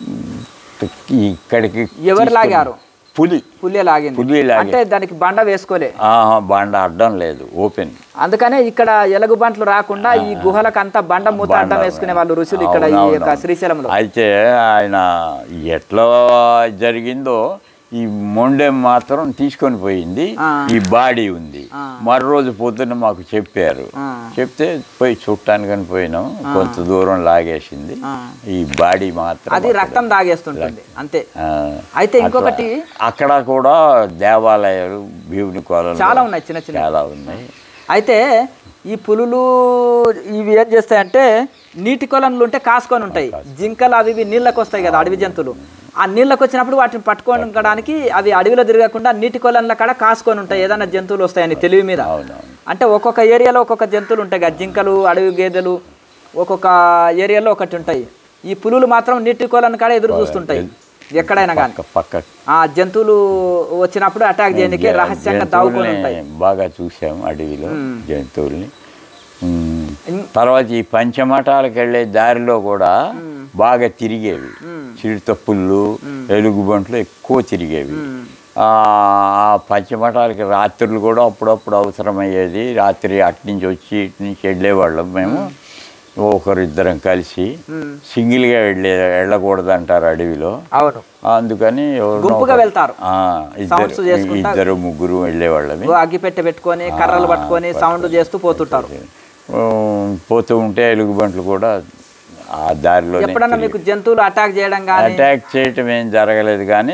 ఇక్కడికి ఎవరు లాగారు పులి పుల్లే లాగింది పులి లాగే అంటే దానికి బండ వేసుకోలే ఆ, బండ అడ్డం లేదు ఓపెన్ అందుకనే ఇక్కడ ఎలుగు బంట్లు రాకుండా ఈ గుహలకు అంతా బండ మూత అడ్డం వేసుకునే వాళ్ళు ఋషులు ఇక్కడ ఈ అవునవును. యొక్క శ్రీశైలంలో అయితే ఆయన ఎట్లా జరిగిందో ఈ మొండెం మాత్రం తీసుకొని పోయింది ఆ. ఈ బాడీ ఉంది ఆ. మరో రోజు పొద్దున్న మాకు చెప్పారు ఆ, చెప్తే పోయి చూడటానికని పోయినాం కొంత దూరం లాగేసింది ఆ. ఈ బాడీ మాత్రం అది రక్తం దాగేస్తుంటుంది అంతే ఆ, అయితే ఇంకొకటి అక్కడ కూడా దేవాలయాలు భీముని కొలలు చాలా ఉన్నాయి చిన్న చిన్న చాలా ఉన్నాయి అయితే ఈ పులులు ఇవి ఏం చేస్తాయంటే నీటి కొలనులు ఉంటే కాసుకొని ఉంటాయి జింకలు అవి ఇవి నీళ్ళకి వస్తాయి కదా అడవి జంతువులు ఆ నీళ్ళకి వచ్చినప్పుడు వాటిని పట్టుకోవడానికి అవి అడవిలో తిరగకుండా నీటి కొలన్ల కాడ కాసుకొని ఉంటాయి ఏదైనా జంతువులు వస్తాయని తెలివి మీద అవునవును అంటే ఒక్కొక్క ఏరియాలో ఒక్కొక్క జంతువులు ఉంటాయి కదా జింకలు అడవి గేదెలు ఒక్కొక్క ఏరియాలో ఒకటి ఉంటాయి ఈ పులులు మాత్రం నీటి కొలను కాడ ఎదురు చూస్తుంటాయి ఎక్కడైనా కానీ పక్క పక్క ఆ జంతువులు వచ్చినప్పుడు అటాక్ చేయడానికి రహస్యంగా దావుకొని ఉంటాయి జంతువుల్ని బాగా చూసాము అడవిలో జంతువుల్ని ఉమ్. ఇం- తర్వాత ఈ పంచమఠాలకు వెళ్ళే దారిలో కూడా బాగా తిరిగేవి చిరుత పుల్లు ఎలుగుబంట్లు ఎక్కువ తిరిగేవి ఆ ఆ పంచమఠాలకి రాత్రులు కూడా అప్పుడప్పుడు అవసరమయ్యేది రాత్రి అటు నుంచి వచ్చి ఇటు నుంచి వెళ్ళేవాళ్ళం మేము ఒకరిద్దరం కలిసి ఉమ్. సింగిల్గా వెళ్ళే వెళ్ళకూడదు అంటారు అడవిలో అవును అందుకని ఎవరినో గుంపుగా ఒకరు- వెళ్తారు ఆ, Sounds ఇద్దరు చేసుకుంటా- ఇద్దరు ముగ్గురు వెళ్ళేవాళ్ళమి ఓ అగ్గిపెట్టె పెట్టుకొని కర్రలు పట్టుకొని సౌండ్ చేస్తూ పోతుంటారు ఆ, పోతూ ఉంటే ఎలుగుబంట్లు కూడా ఆ దారిలో ఎప్పుడన్నా మీకు జంతువులు అటాక్ చేయడం కానీ అటాక్ చేయటం ఏం జరగలేదు కానీ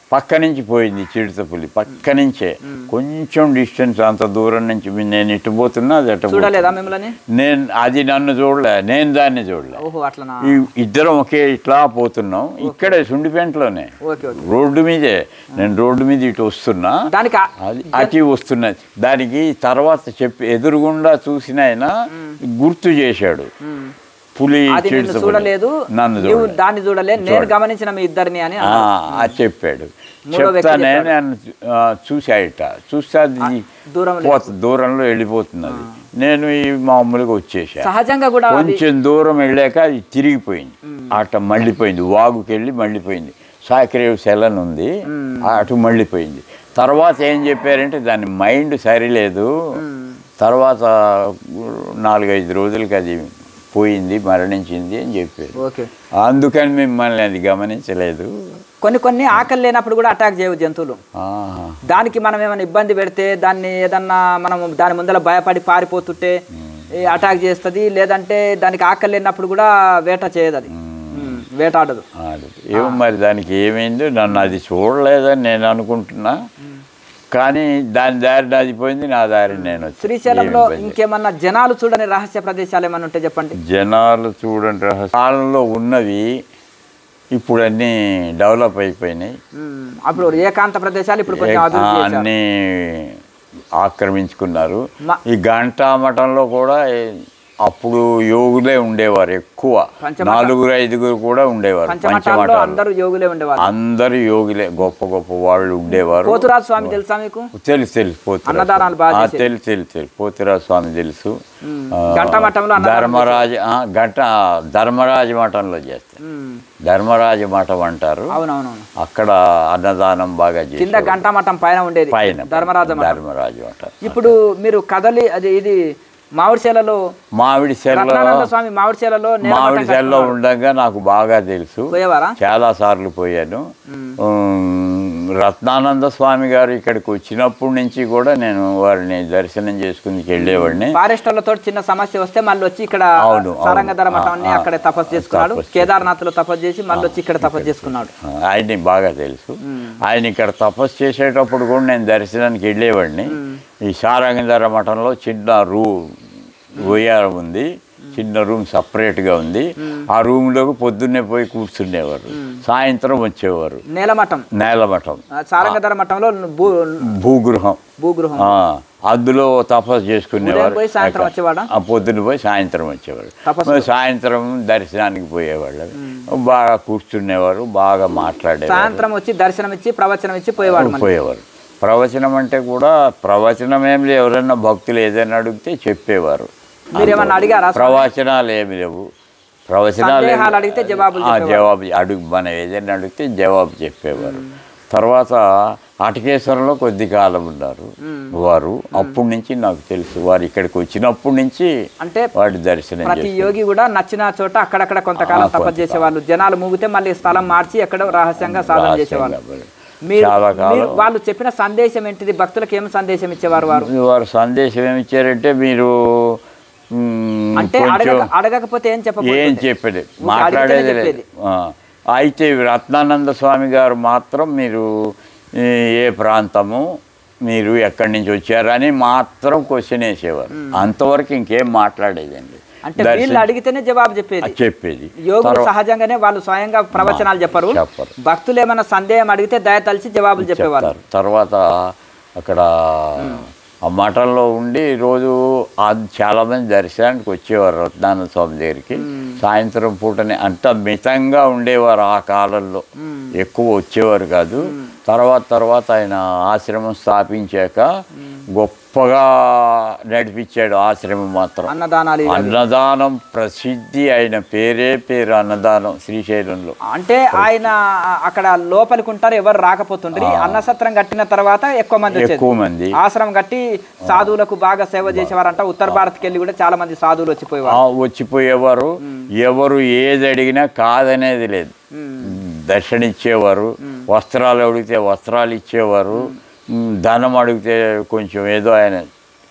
పక్క నుంచి పోయింది చిరుతపులి పక్క నుంచే కొంచెం డిస్టెన్స్ అంత దూరం నుంచి మీ- నేను ఇటు పోతున్నా అది అటు పోతున్నా. చూడలేదా మిమ్మల్ని నేను అది నన్ను చూడలే నేను దాన్ని చూడలే ఓహో అట్లనా ఈ ఇద్దరం ఒకే ఇట్లా పోతున్నాం ఇక్కడే సుండిపెంటలోనే ఓకే ఓకే రోడ్డు మీదే నేను రోడ్డు మీద ఇటు వస్తున్నా దానికి ఆ- అది అటు వస్తున్నది దానికి తర్వాత చెప్పి ఎదురుగుండా చూసిన ఆయన గుర్తు చేశాడు ఉమ్. పులి అది నిన్ను చిరుతపులి. చూడలేదు నన్ను నువ్వు చూడలేదు దాన్ని చూడలే నేను గమనించిన మీ ఇద్దరిని అని ఆ, అది చెప్పాడు మూడో వ్యక్తి చెప్తానే చెప్పాడు. నేను ఆ, చూశాడట చూస్తే అది దూరం పోత దూరంలో వెళ్ళిపోతున్నది నేను ఈ మామూలుగా వచ్చేసా సహజంగా కూడా అది కొంచెం దూరం వెళ్ళాక అది తిరిగిపోయింది అట మళ్ళీపోయింది వాగుకి వెళ్ళి మళ్ళీపోయింది సాకిరేవ్ సెలన్ ఉంది అటు మళ్ళీపోయింది తర్వాత ఏం చెప్పారంటే దాని మైండ్ సరిలేదు తర్వాత నాలుగైదు రోజులకి అది పోయింది మరణించింది అని చెప్పారు ఓకే అందుకని మిమ్మల్ని అది గమనించలేదు కొన్ని కొన్ని ఆకలి లేనప్పుడు కూడా అటాక్ చేయవు జంతువులు ఆహా. దానికి మనం ఏమైనా ఇబ్బంది పెడితే దాన్ని ఏదన్నా మనం దాని ముందర భయపడి పారిపోతుంటే ఈ అటాక్ చేస్తుంది లేదంటే దానికి ఆకలి లేనప్పుడు కూడా వేట చేయదు అది ఉమ్, వేటాడదు ఆడదు. ఏమో మరి దానికి ఏమైందో నన్ను అది చూడలేదని నేను అనుకుంటున్నా కానీ దాని దారి నాది పోయింది నా దారి నేను వచ్చి. శ్రీశైలంలో ఏమి ఇబ్బంది. ఇంకేమన్నా జనాలు చూడని రహస్య ప్రదేశాలు ఏమన్నా ఉంటే చెప్పండి జనాలు చూడండి రహస్య- కాలంలో ఉన్నవి ఇప్పుడు అన్నీ డెవలప్ అయిపోయినాయి ఉమ్, అప్పుడు ఏకాంత ప్రదేశాలు ఇప్పుడు కొంచెం ఏ- అభివృద్ధి చేశారు అన్నీ ఆక్రమించుకున్నారు మ- ఈ గంటా మఠంలో కూడా ఏ- అప్పుడు యోగులే ఉండేవారు ఎక్కువ పంచమఠ- నాలుగురు ఐదుగురు కూడా ఉండేవారు పంచమఠాల్లో పంచమఠాలు అందరూ యోగులే ఉండేవారు అందరు యోగులే గొప్ప గొప్ప వాళ్ళు ఉండేవారు పోతురాజు స్వామి తెలుసా మీకు తెలుసు తెలుసు పోతురాజు అన్నదానాలు బాగా ఆ, చేసేది. తెలుసు తెలుసు తెలుసు పోతురాజు స్వామి తెలుసు ఆ, గంటా మఠంలో అన్నదానం ధర్మరాజ ఆ, గంట ధర్మరాజ మఠంలో చేస్తారు ఉమ్, ధర్మరాజ మఠం అంటారు అవునవునవును అక్కడ అన్నదానం బాగా కింద చేస్తారు గంటా మఠం పైన ఉండేది పైన ధర్మరాజ మఠం ధర్మరాజు మఠం ఇప్పుడు మీరు కదలి అది ఇది మామిడిచేలలో మామిడి సెల్లో రత్నానంద స్వామి మామిడిచేలలో నేల మామిడి మఠం సెల్లో కట్టుకున్నారు. ఉండగా నాకు బాగా తెలుసు పోయేవారా చాలా సార్లు పోయాను ఉమ్, రత్నానంద స్వామి గారు ఇక్కడికి వచ్చినప్పటి నుంచి కూడా నేను వారిని దర్శనం చేసుకుని వెళ్ళేవాడిని ఫారెస్టర్లతో చిన్న సమస్య వస్తే మళ్ళీ వచ్చి ఇక్కడ అవును, అవును. సారంగధర మఠాన్ని ఆ, ఆ. అక్కడే తపస్సు చేసుకున్నాడు తపస్సు కేదార్నాథ్ లో తపస్సు చేసి మళ్ళీ వచ్చి ఇక్కడ తపస్సు చేసుకున్నాడు ఆయన్ని బాగా తెలుసు ఆయన ఇక్కడ తపస్సు చేసేటప్పుడు కూడా నేను దర్శనానికి వెళ్ళేవాడిని ఈ సారంగధర మఠంలో చిన్న రూ ఉయ్యారం ఉంది చిన్న రూమ్ సపరేట్గా ఉంది ఆ రూమ్లోకి పొద్దున్నే పోయి కూర్చునేవారు సాయంత్రం వచ్చేవారు నేల మఠం నేల మఠం ఆ, సారంగధర మఠంలో భూ భూగృహం భూగృహం ఆ, అందులో తపస్సు చేసుకునేవారు ఉదయం పోయి సాయంత్రం ఎక్కడ? వచ్చేవాడా? ఆ, పొద్దున్న పోయి సాయంత్రం వచ్చేవారు తపస్సు. మరి సాయంత్రం దర్శనానికి పోయేవాళ్ళు బాగా కూర్చునేవారు బాగా మాట్లాడేవారు సాయంత్రం వచ్చి దర్శనం ఇచ్చి ప్రవచనం ఇచ్చి పోయేవాడు మళ్ళీ. పోయేవారు ప్రవచనం అంటే కూడా ప్రవచనం ఏం లేవు ఎవరైనా భక్తులు ఏదైనా అడిగితే చెప్పేవారు మీరు ఏమన్నా అడిగారా ప్రవచనాలు ఏమి లేవు ప్రవచనాలు ఏమి- సందేహాలు అడిగితే జవాబులు ఆ, చెప్పేవారు. జవాబు అడుగు మనం ఏదైనా అడిగితే జవాబు చెప్పేవారు తర్వాత అటకేశ్వరంలో కొద్ది కాలం ఉన్నారు వారు అప్పటి నుంచి నాకు తెలుసు వారు ఇక్కడికి వచ్చినప్పటి నుంచి అంటే వాటి దర్శనం ప్రతి చేశారు. యోగి కూడా నచ్చిన చోట అక్కడక్కడ కొంతకాలం ఆ, తపస్సు చేసేవాళ్ళు జనాలు మూగితే మళ్ళీ స్థలం మార్చి ఎక్కడో రహస్యంగా సాధన చేసేవాళ్ళు రహస్యంగా మీరు చాలా కాలం మీరు వాళ్ళు చెప్పిన సందేశం ఏంటిది భక్తులకు ఏం సందేశం ఇచ్చేవారు వారు వారు సందేశం ఏమి ఇచ్చారంటే మీరు మ్, అంటే కొంచెం అడగక అడగకపోతే ఏం ఏం చెప్పకపోతే చెప్పేది ఊరికే మాట్లాడేది అడిగితేనే లేదు ఆ. అయితే రత్నానంద స్వామి గారు మాత్రం మీరు ఈ, ఏ ప్రాంతము మీరు ఎక్కడి నుంచి వచ్చారని మాత్రం క్వశ్చన్ వేసేవారు అంతవరకు ఇంకేం మాట్లాడేదండి అంటే దర్శనం- వీళ్ళు అడిగితేనే జవాబు చెప్పేది చెప్పేది యోగులు తర్వా- సహజంగానే వాళ్ళు స్వయంగా ప్రవచనాలు చెప్పరు చెప్పరు. భక్తులు ఏమైనా సందేహం అడిగితే దయ తలిచి జవాబులు చెప్పేవాళ్ళు చెప్తారు తర్వాత అక్కడ ఆ మఠంలో ఉండి రోజు ఆ చాలామంది దర్శనానికి వచ్చేవారు రత్నానంద స్వామి దగ్గరికి సాయంత్రం పూటనే అంత మితంగా ఉండేవారు ఆ కాలంలో ఎక్కువ వచ్చేవారు కాదు తర్వాత తర్వాత ఆయన ఆశ్రమం స్థాపించాక గొప్పగా నడిపించాడు ఆశ్రమం మాత్రం అన్నదానాలు ఇవి. అన్నదానం ప్రసిద్ధి అయిన పేరే పేరు అన్నదానం శ్రీశైలంలో అంటే ఆయన అక్కడ లోపలికి ఉంటారు ఎవరు రాకపోతుండ్రి అన్నసత్రం కట్టిన తర్వాత ఎక్కువ మంది వచ్చేది ఎక్కువ మంది ఆశ్రమం కట్టి సాధువులకు బాగా సేవ చేసేవారంట ఉత్తర భారత్కి వెళ్ళి కూడా చాలా మంది సాధువులు వచ్చిపోయేవారు ఆ, వచ్చిపోయేవారు ఎవరు ఏది అడిగినా కాదనేది లేదు దర్శన ఇచ్చేవారు వస్త్రాలు అడిగితే వస్త్రాలు ఇచ్చేవారు మ్, ధనం అడిగితే కొంచెం ఏదో ఆయన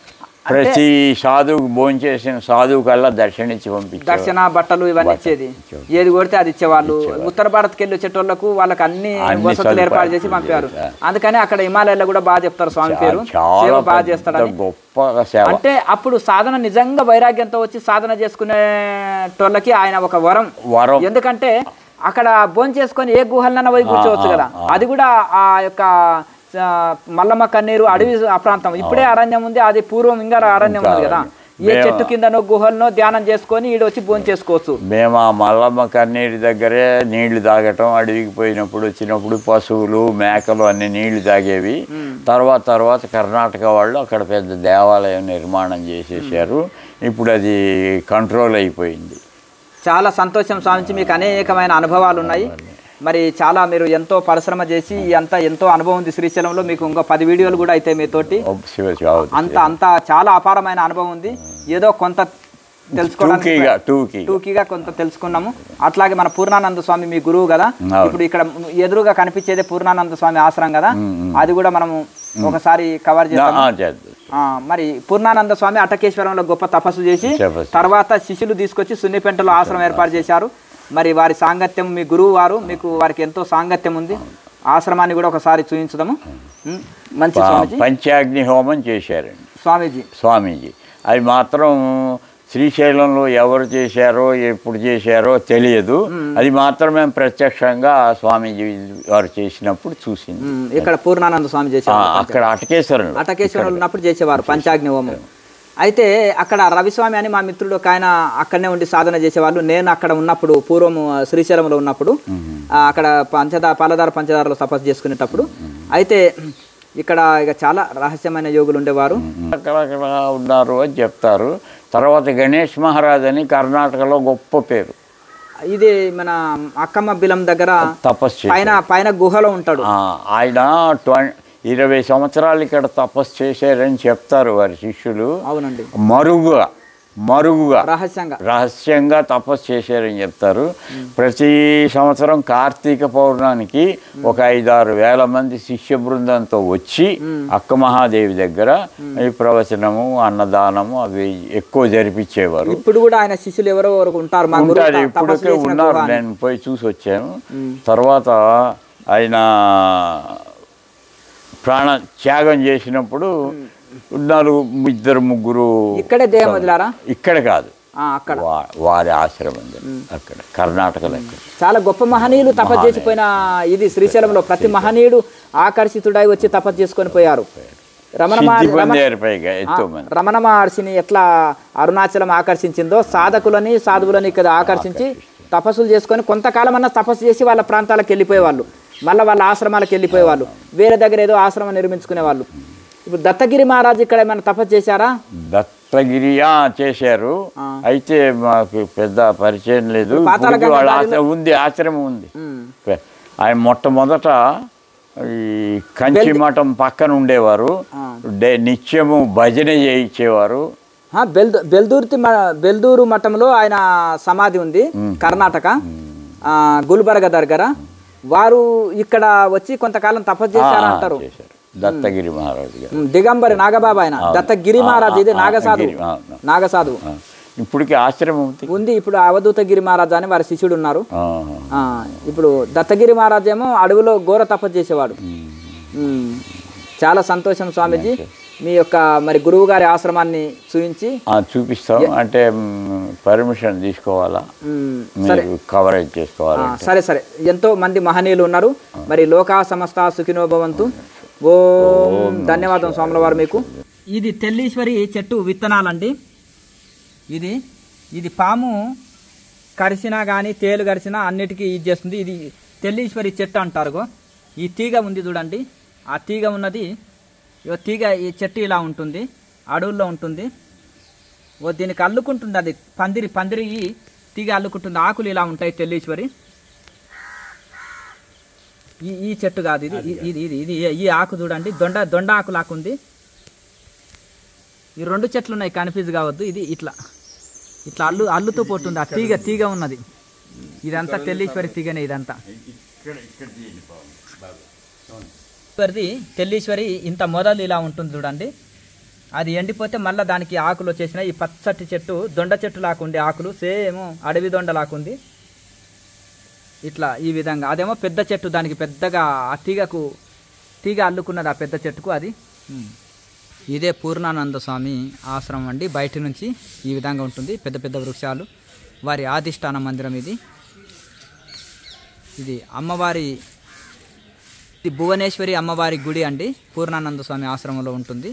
ప్రతి సాధువుకు భోంచేసిన సాధువు కల్లా దర్శనించి పంపించారు దక్షిణ బట్టలు ఇవన్నీ ఇచ్చేది ఏది కొడితే అది ఇచ్చేవాళ్ళు ఉత్తర భారత్కి వెళ్ళి వచ్చేటోళ్ళకు వాళ్ళకి అన్ని అన్ని వసతులు ఏర్పాటు సదుపాయాలు చేసి పంపారు చేశారు. అందుకని అక్కడ హిమాలయాల్లో కూడా బాగా చెప్తారు స్వామి పేరు సేవ చాలా బాగా పెద్ద చేస్తాడని గొప్ప సేవ అంటే అప్పుడు సాధన నిజంగా వైరాగ్యంతో వచ్చి సాధన చేసుకునేటోళ్ళకి ఆయన ఒక వరం వరం ఎందుకంటే అక్కడ భోజనం చేసుకొని ఏ గుహలనన్నా పోయి కూర్చోవచ్చు కదా అది కూడా ఆ యొక్క ఆ, మల్లమ్మ కన్నీరు అడవి ఆ ప్రాంతం ఇప్పుడే అరణ్యం ఉంది అది పూర్వం ఇంకా అరణ్యం ఉంది కదా ఏ మేము- చెట్టు కిందనో గుహలనో ధ్యానం చేసుకొని ఈడ వచ్చి భోజనం చేసుకోవచ్చు మేము ఆ మల్లమ్మ కన్నీటి దగ్గరే నీళ్లు తాగటం అడవికి పోయినప్పుడు వచ్చినప్పుడు పశువులు మేకలు అన్ని నీళ్లు తాగేవి తర్వాత తర్వాత కర్ణాటక వాళ్ళు అక్కడ పెద్ద దేవాలయం నిర్మాణం చేసేసారు ఇప్పుడు అది కంట్రోల్ అయిపోయింది చాలా సంతోషం స్వామించి మీకు అనేకమైన అనుభవాలు ఉన్నాయి మరి చాలా మీరు ఎంతో పరిశ్రమ చేసి అంత ఎంతో అనుభవం ఉంది శ్రీశైలంలో మీకు ఇంకో పది వీడియోలు కూడా అయితే మీతోటి ఓ శివ శివ- అంత అంత చాలా అపారమైన అనుభవం ఉంది ఏదో కొంత తెలుసుకోవడానికి టూకీగా టూకీ టూకీగా కొంత తెలుసుకున్నాము అట్లాగే మన పూర్ణానంద స్వామి మీ గురువు కదా అవును. ఇప్పుడు ఇక్కడ ఎదురుగా కనిపించేదే పూర్ణానంద స్వామి ఆశ్రమం కదా అది కూడా మనము ఒకసారి కవర్ చేద్దాం ఆ, చేద్దాం ఆ, మరి పూర్ణానంద స్వామి అటకేశ్వరంలో గొప్ప తపస్సు చేసి తపస్సు. తర్వాత శిష్యులు తీసుకొచ్చి సున్నిపెంటలో ఆశ్రమం ఏర్పాటు చేశారు మరి వారి సాంగత్యం మీ గురువు వారు మీకు వారికి ఎంతో సాంగత్యం ఉంది ఆశ్రమాన్ని కూడా ఒకసారి చూపించుదాము ఉం, మంచి ప- స్వామీజీ పంచాగ్ని హోమం చేశారండి స్వామీజీ స్వామీజీ అది మాత్రం శ్రీశైలంలో ఎవరు చేశారో ఎప్పుడు చేశారో తెలియదు అది మాత్రం మేము ప్రత్యక్షంగా స్వామీజీ వారు చేసినప్పుడు చూసింది ఉం, ఇక్కడ పూర్ణానంద స్వామి ఆ, చేశారు అక్కడ అటకేశ్వరంలో అటకేశ్వరంలో ఉన్నప్పుడు చేసేవారు పంచాగ్ని హోమం అయితే అక్కడ రవిస్వామి అని మా మిత్రుడు ఒక ఆయన అక్కడనే ఉండి సాధన చేసేవాళ్ళు నేను అక్కడ ఉన్నప్పుడు పూర్వం ఆ, శ్రీశైలంలో ఉన్నప్పుడు ఆ, అక్కడ పంచదార పాలదార పంచదారలో తపస్సు చేసుకునేటప్పుడు అయితే ఇక్కడ ఇక చాలా రహస్యమైన యోగులు ఉండేవారు అక్కడక్కడ ఉన్నారు అని చెప్తారు తర్వాత గణేష్ మహారాజ్ అని కర్ణాటకలో గొప్ప పేరు ఇది మన అక్కమ్మ బిలం దగ్గర తపస్సు చేశారు. పైన పైన గుహలో ఉంటాడు ఆ, ఆయన ట్వం ఇరవై సంవత్సరాలు ఇక్కడ తపస్సు చేశారని చెప్తారు వారి శిష్యులు అవునండి మరుగుగా మరుగుగా రహస్యంగా రహస్యంగా తపస్సు చేశారని చెప్తారు ప్రతి సంవత్సరం కార్తీక పౌర్ణానికి ఒక ఐదారు వేల మంది శిష్య బృందంతో వచ్చి అక్క మహాదేవి దగ్గర ఈ ప్రవచనము అన్నదానము అవి ఎక్కువ జరిపించేవారు ఇప్పుడు కూడా ఆయన శిష్యులు ఎవరో ఒకరు ఉంటారు మా గురువు ఉంటారు త- తపస్సు ఇప్పటికే చేసిన ఉన్నారు గుహ అని. నేను పోయి చూసి వచ్చాను తర్వాత ఆయన ప్రాణ త్యాగం చేసినప్పుడు ఉన్నారు ఇద్దరు ముగ్గురు ఇక్కడే దేహం వదిలారా ఇక్కడ కాదు ఆ, అక్కడ వా- వారి ఆశ్రమం దగ్గర అక్కడ కర్ణాటకలో అక్కడ చాలా గొప్ప మహనీయులు తపస్సు చేసిపోయిన ఇది శ్రీశైలంలో ప్రతి మహనీయుడు ఆకర్షితుడై వచ్చి తపస్సు చేసుకొని పోయారు రమణ సిద్ధి మహర్షి- రమ- పొందారు పైగా ఎంతో మంది రమణ మహర్షిని ఎట్లా అరుణాచలం ఆకర్షించిందో సాధకులని సాధువులని ఇక్కడ ఆకర్షించి తపస్సులు చేసుకొని కొంతకాలం అన్న తపస్సు చేసి వాళ్ళ ప్రాంతాలకు వెళ్ళిపోయేవాళ్ళు మళ్ళీ వాళ్ళ ఆశ్రమాలకు వెళ్ళిపోయేవాళ్ళు వేరే దగ్గర ఏదో ఆశ్రమం నిర్మించుకునేవాళ్ళు ఇప్పుడు దత్తగిరి మహారాజు ఇక్కడ ఏమైనా తపస్సు చేశారా దత్తగిరియా చేశారు అయితే మాకు పెద్ద పరిచయం లేదు పాతాళ ఇప్పటికీ వాళ్ళ గంగా ఆశ్రమం ఉంది ఆశ్రమం ఉంది ఉమ్. ఆయన మొట్టమొదట ఈ కంచి మఠం పక్కన ఉండేవారు డే నిత్యము భజన చేయించేవారు ఆ, బెల్దు బెల్దూర్తి మ- బెల్దూరు మఠంలో ఆయన సమాధి ఉంది కర్ణాటక ఆ, గుల్బర్గ దగ్గర వారు ఇక్కడ వచ్చి కొంతకాలం తపస్సు చేశారు అంటారు చేశారు దత్తగిరి మహారాజు గారు ఉమ్, దిగంబరి నాగబాబా ఆయన దత్తగిరి మహారాజ్ ఇది నాగసాధు గిరి, అవును. నాగసాధు ఆ, ఇప్పటికీ ఆశ్రమం ఉంది ఉంది ఇప్పుడు అవధూత గిరి మహారాజు అని వారి శిష్యుడు ఉన్నారు ఆ, ఆ, ఇప్పుడు దత్తగిరి మహారాజ్ ఏమో అడవిలో ఘోర తపస్సు చేసేవాడు ఉమ్, చాలా సంతోషం స్వామీజీ మీ యొక్క మరి గురువు గారి ఆశ్రమాన్ని చూపించి ఆ, చూపిస్తాం అంటే పర్మిషన్ తీసుకోవాలా ఉమ్, మీరు కవరేజ్ చేసుకోవాలి ఆ, సరే సరే ఎంతో మంది మహనీయులు ఉన్నారు మరి లోకా సమస్త సుఖినో భవంతు ఓం ధన్యవాదం స్వాముల వారు మీకు ఇది తెల్లీశ్వరి చెట్టు విత్తనాలండి ఇది ఇది పాము కరిసినా కానీ తేలు కరిసినా అన్నిటికీ ఇది చేస్తుంది ఇది తెల్లీశ్వరి చెట్టు అంటారు గో. ఈ తీగ ఉంది చూడండి ఆ తీగ ఉన్నది ఇగో తీగ ఈ చెట్టు ఇలా ఉంటుంది అడవుల్లో ఉంటుంది ఓ దీనికి అల్లుకుంటుంది అది పందిరి పందిరి తీగ అల్లుకుంటుంది ఆకులు ఇలా ఉంటాయి తెల్లీశ్వరి ఈ ఈ చెట్టు కాదు ఇది ఇది ఇది ఇది ఇది ఈ ఆకు చూడండి దొండ దొండ ఆకు లాకు ఉంది ఈ రెండు చెట్లు ఉన్నాయి కన్ఫ్యూజ్ కావద్దు ఇది ఇట్లా ఇట్లా అల్లు అల్లుతూ పోతుంది ఆ తీగ తీగ ఉన్నది ఇదంతా తెల్లీశ్వరి తీగనే ఇదంతా తెల్లీశ్వరిది తెల్లీశ్వరి ఇంత మొదలు ఇలా ఉంటుంది చూడండి అది ఎండిపోతే మళ్ళీ దానికి ఆకులు వచ్చేసినాయి ఈ పచ్చటి చెట్టు దొండ చెట్టు లాకుంది ఆకులు సేమ్ అడవి దొండ లాకుంది ఇట్లా ఈ విధంగా అదేమో పెద్ద చెట్టు దానికి పెద్దగా ఆ తీగకు తీగ అల్లుకున్నది ఆ పెద్ద చెట్టుకు అది ఇదే పూర్ణానంద స్వామి ఆశ్రమం అండి బయట నుంచి ఈ విధంగా ఉంటుంది పెద్ద పెద్ద వృక్షాలు వారి ఆదిష్టాన మందిరం ఇది ఇది అమ్మవారి ఇది భువనేశ్వరి అమ్మవారి గుడి అండి పూర్ణానంద స్వామి ఆశ్రమంలో ఉంటుంది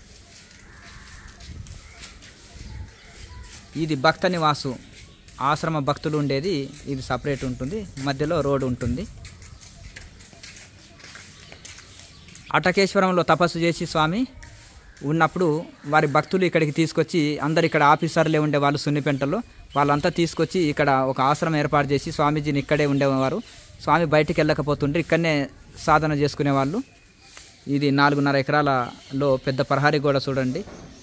ఇది భక్త నివాసు ఆశ్రమ భక్తులు ఉండేది ఇది సపరేట్ ఉంటుంది మధ్యలో రోడ్డు ఉంటుంది అటకేశ్వరంలో తపస్సు చేసి స్వామి ఉన్నప్పుడు వారి భక్తులు ఇక్కడికి తీసుకొచ్చి అందరు ఇక్కడ ఆఫీసర్లే ఉండేవాళ్ళు సున్నిపెంటలో వాళ్ళంతా తీసుకొచ్చి ఇక్కడ ఒక ఆశ్రమం ఏర్పాటు చేసి స్వామీజీని ఇక్కడే ఉండేవారు స్వామి బయటికి వెళ్ళకపోతుంటే ఇక్కడనే సాధన చేసుకునేవాళ్ళు ఇది నాలుగున్నర ఎకరాలలో పెద్ద ప్రహారీ గోడ చూడండి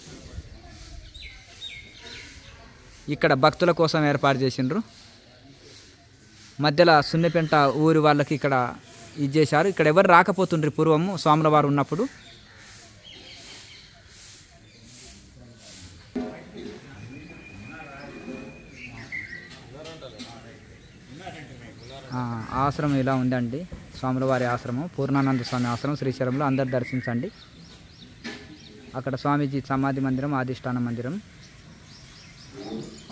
ఇక్కడ భక్తుల కోసం ఏర్పాటు చేసిండ్రు మధ్యలో సున్నిపెంట ఊరి వాళ్ళకి ఇక్కడ ఇది చేశారు ఇక్కడ ఎవరు రాకపోతుండ్రి పూర్వము స్వాముల వారు ఉన్నప్పుడు ఆ, ఆశ్రమం ఇలా ఉందండి స్వాముల వారి ఆశ్రమం పూర్ణానంద స్వామి ఆశ్రమం శ్రీశైలంలో అందరు దర్శించండి అక్కడ స్వామీజీ సమాధి మందిరం ఆదిష్టాన మందిరం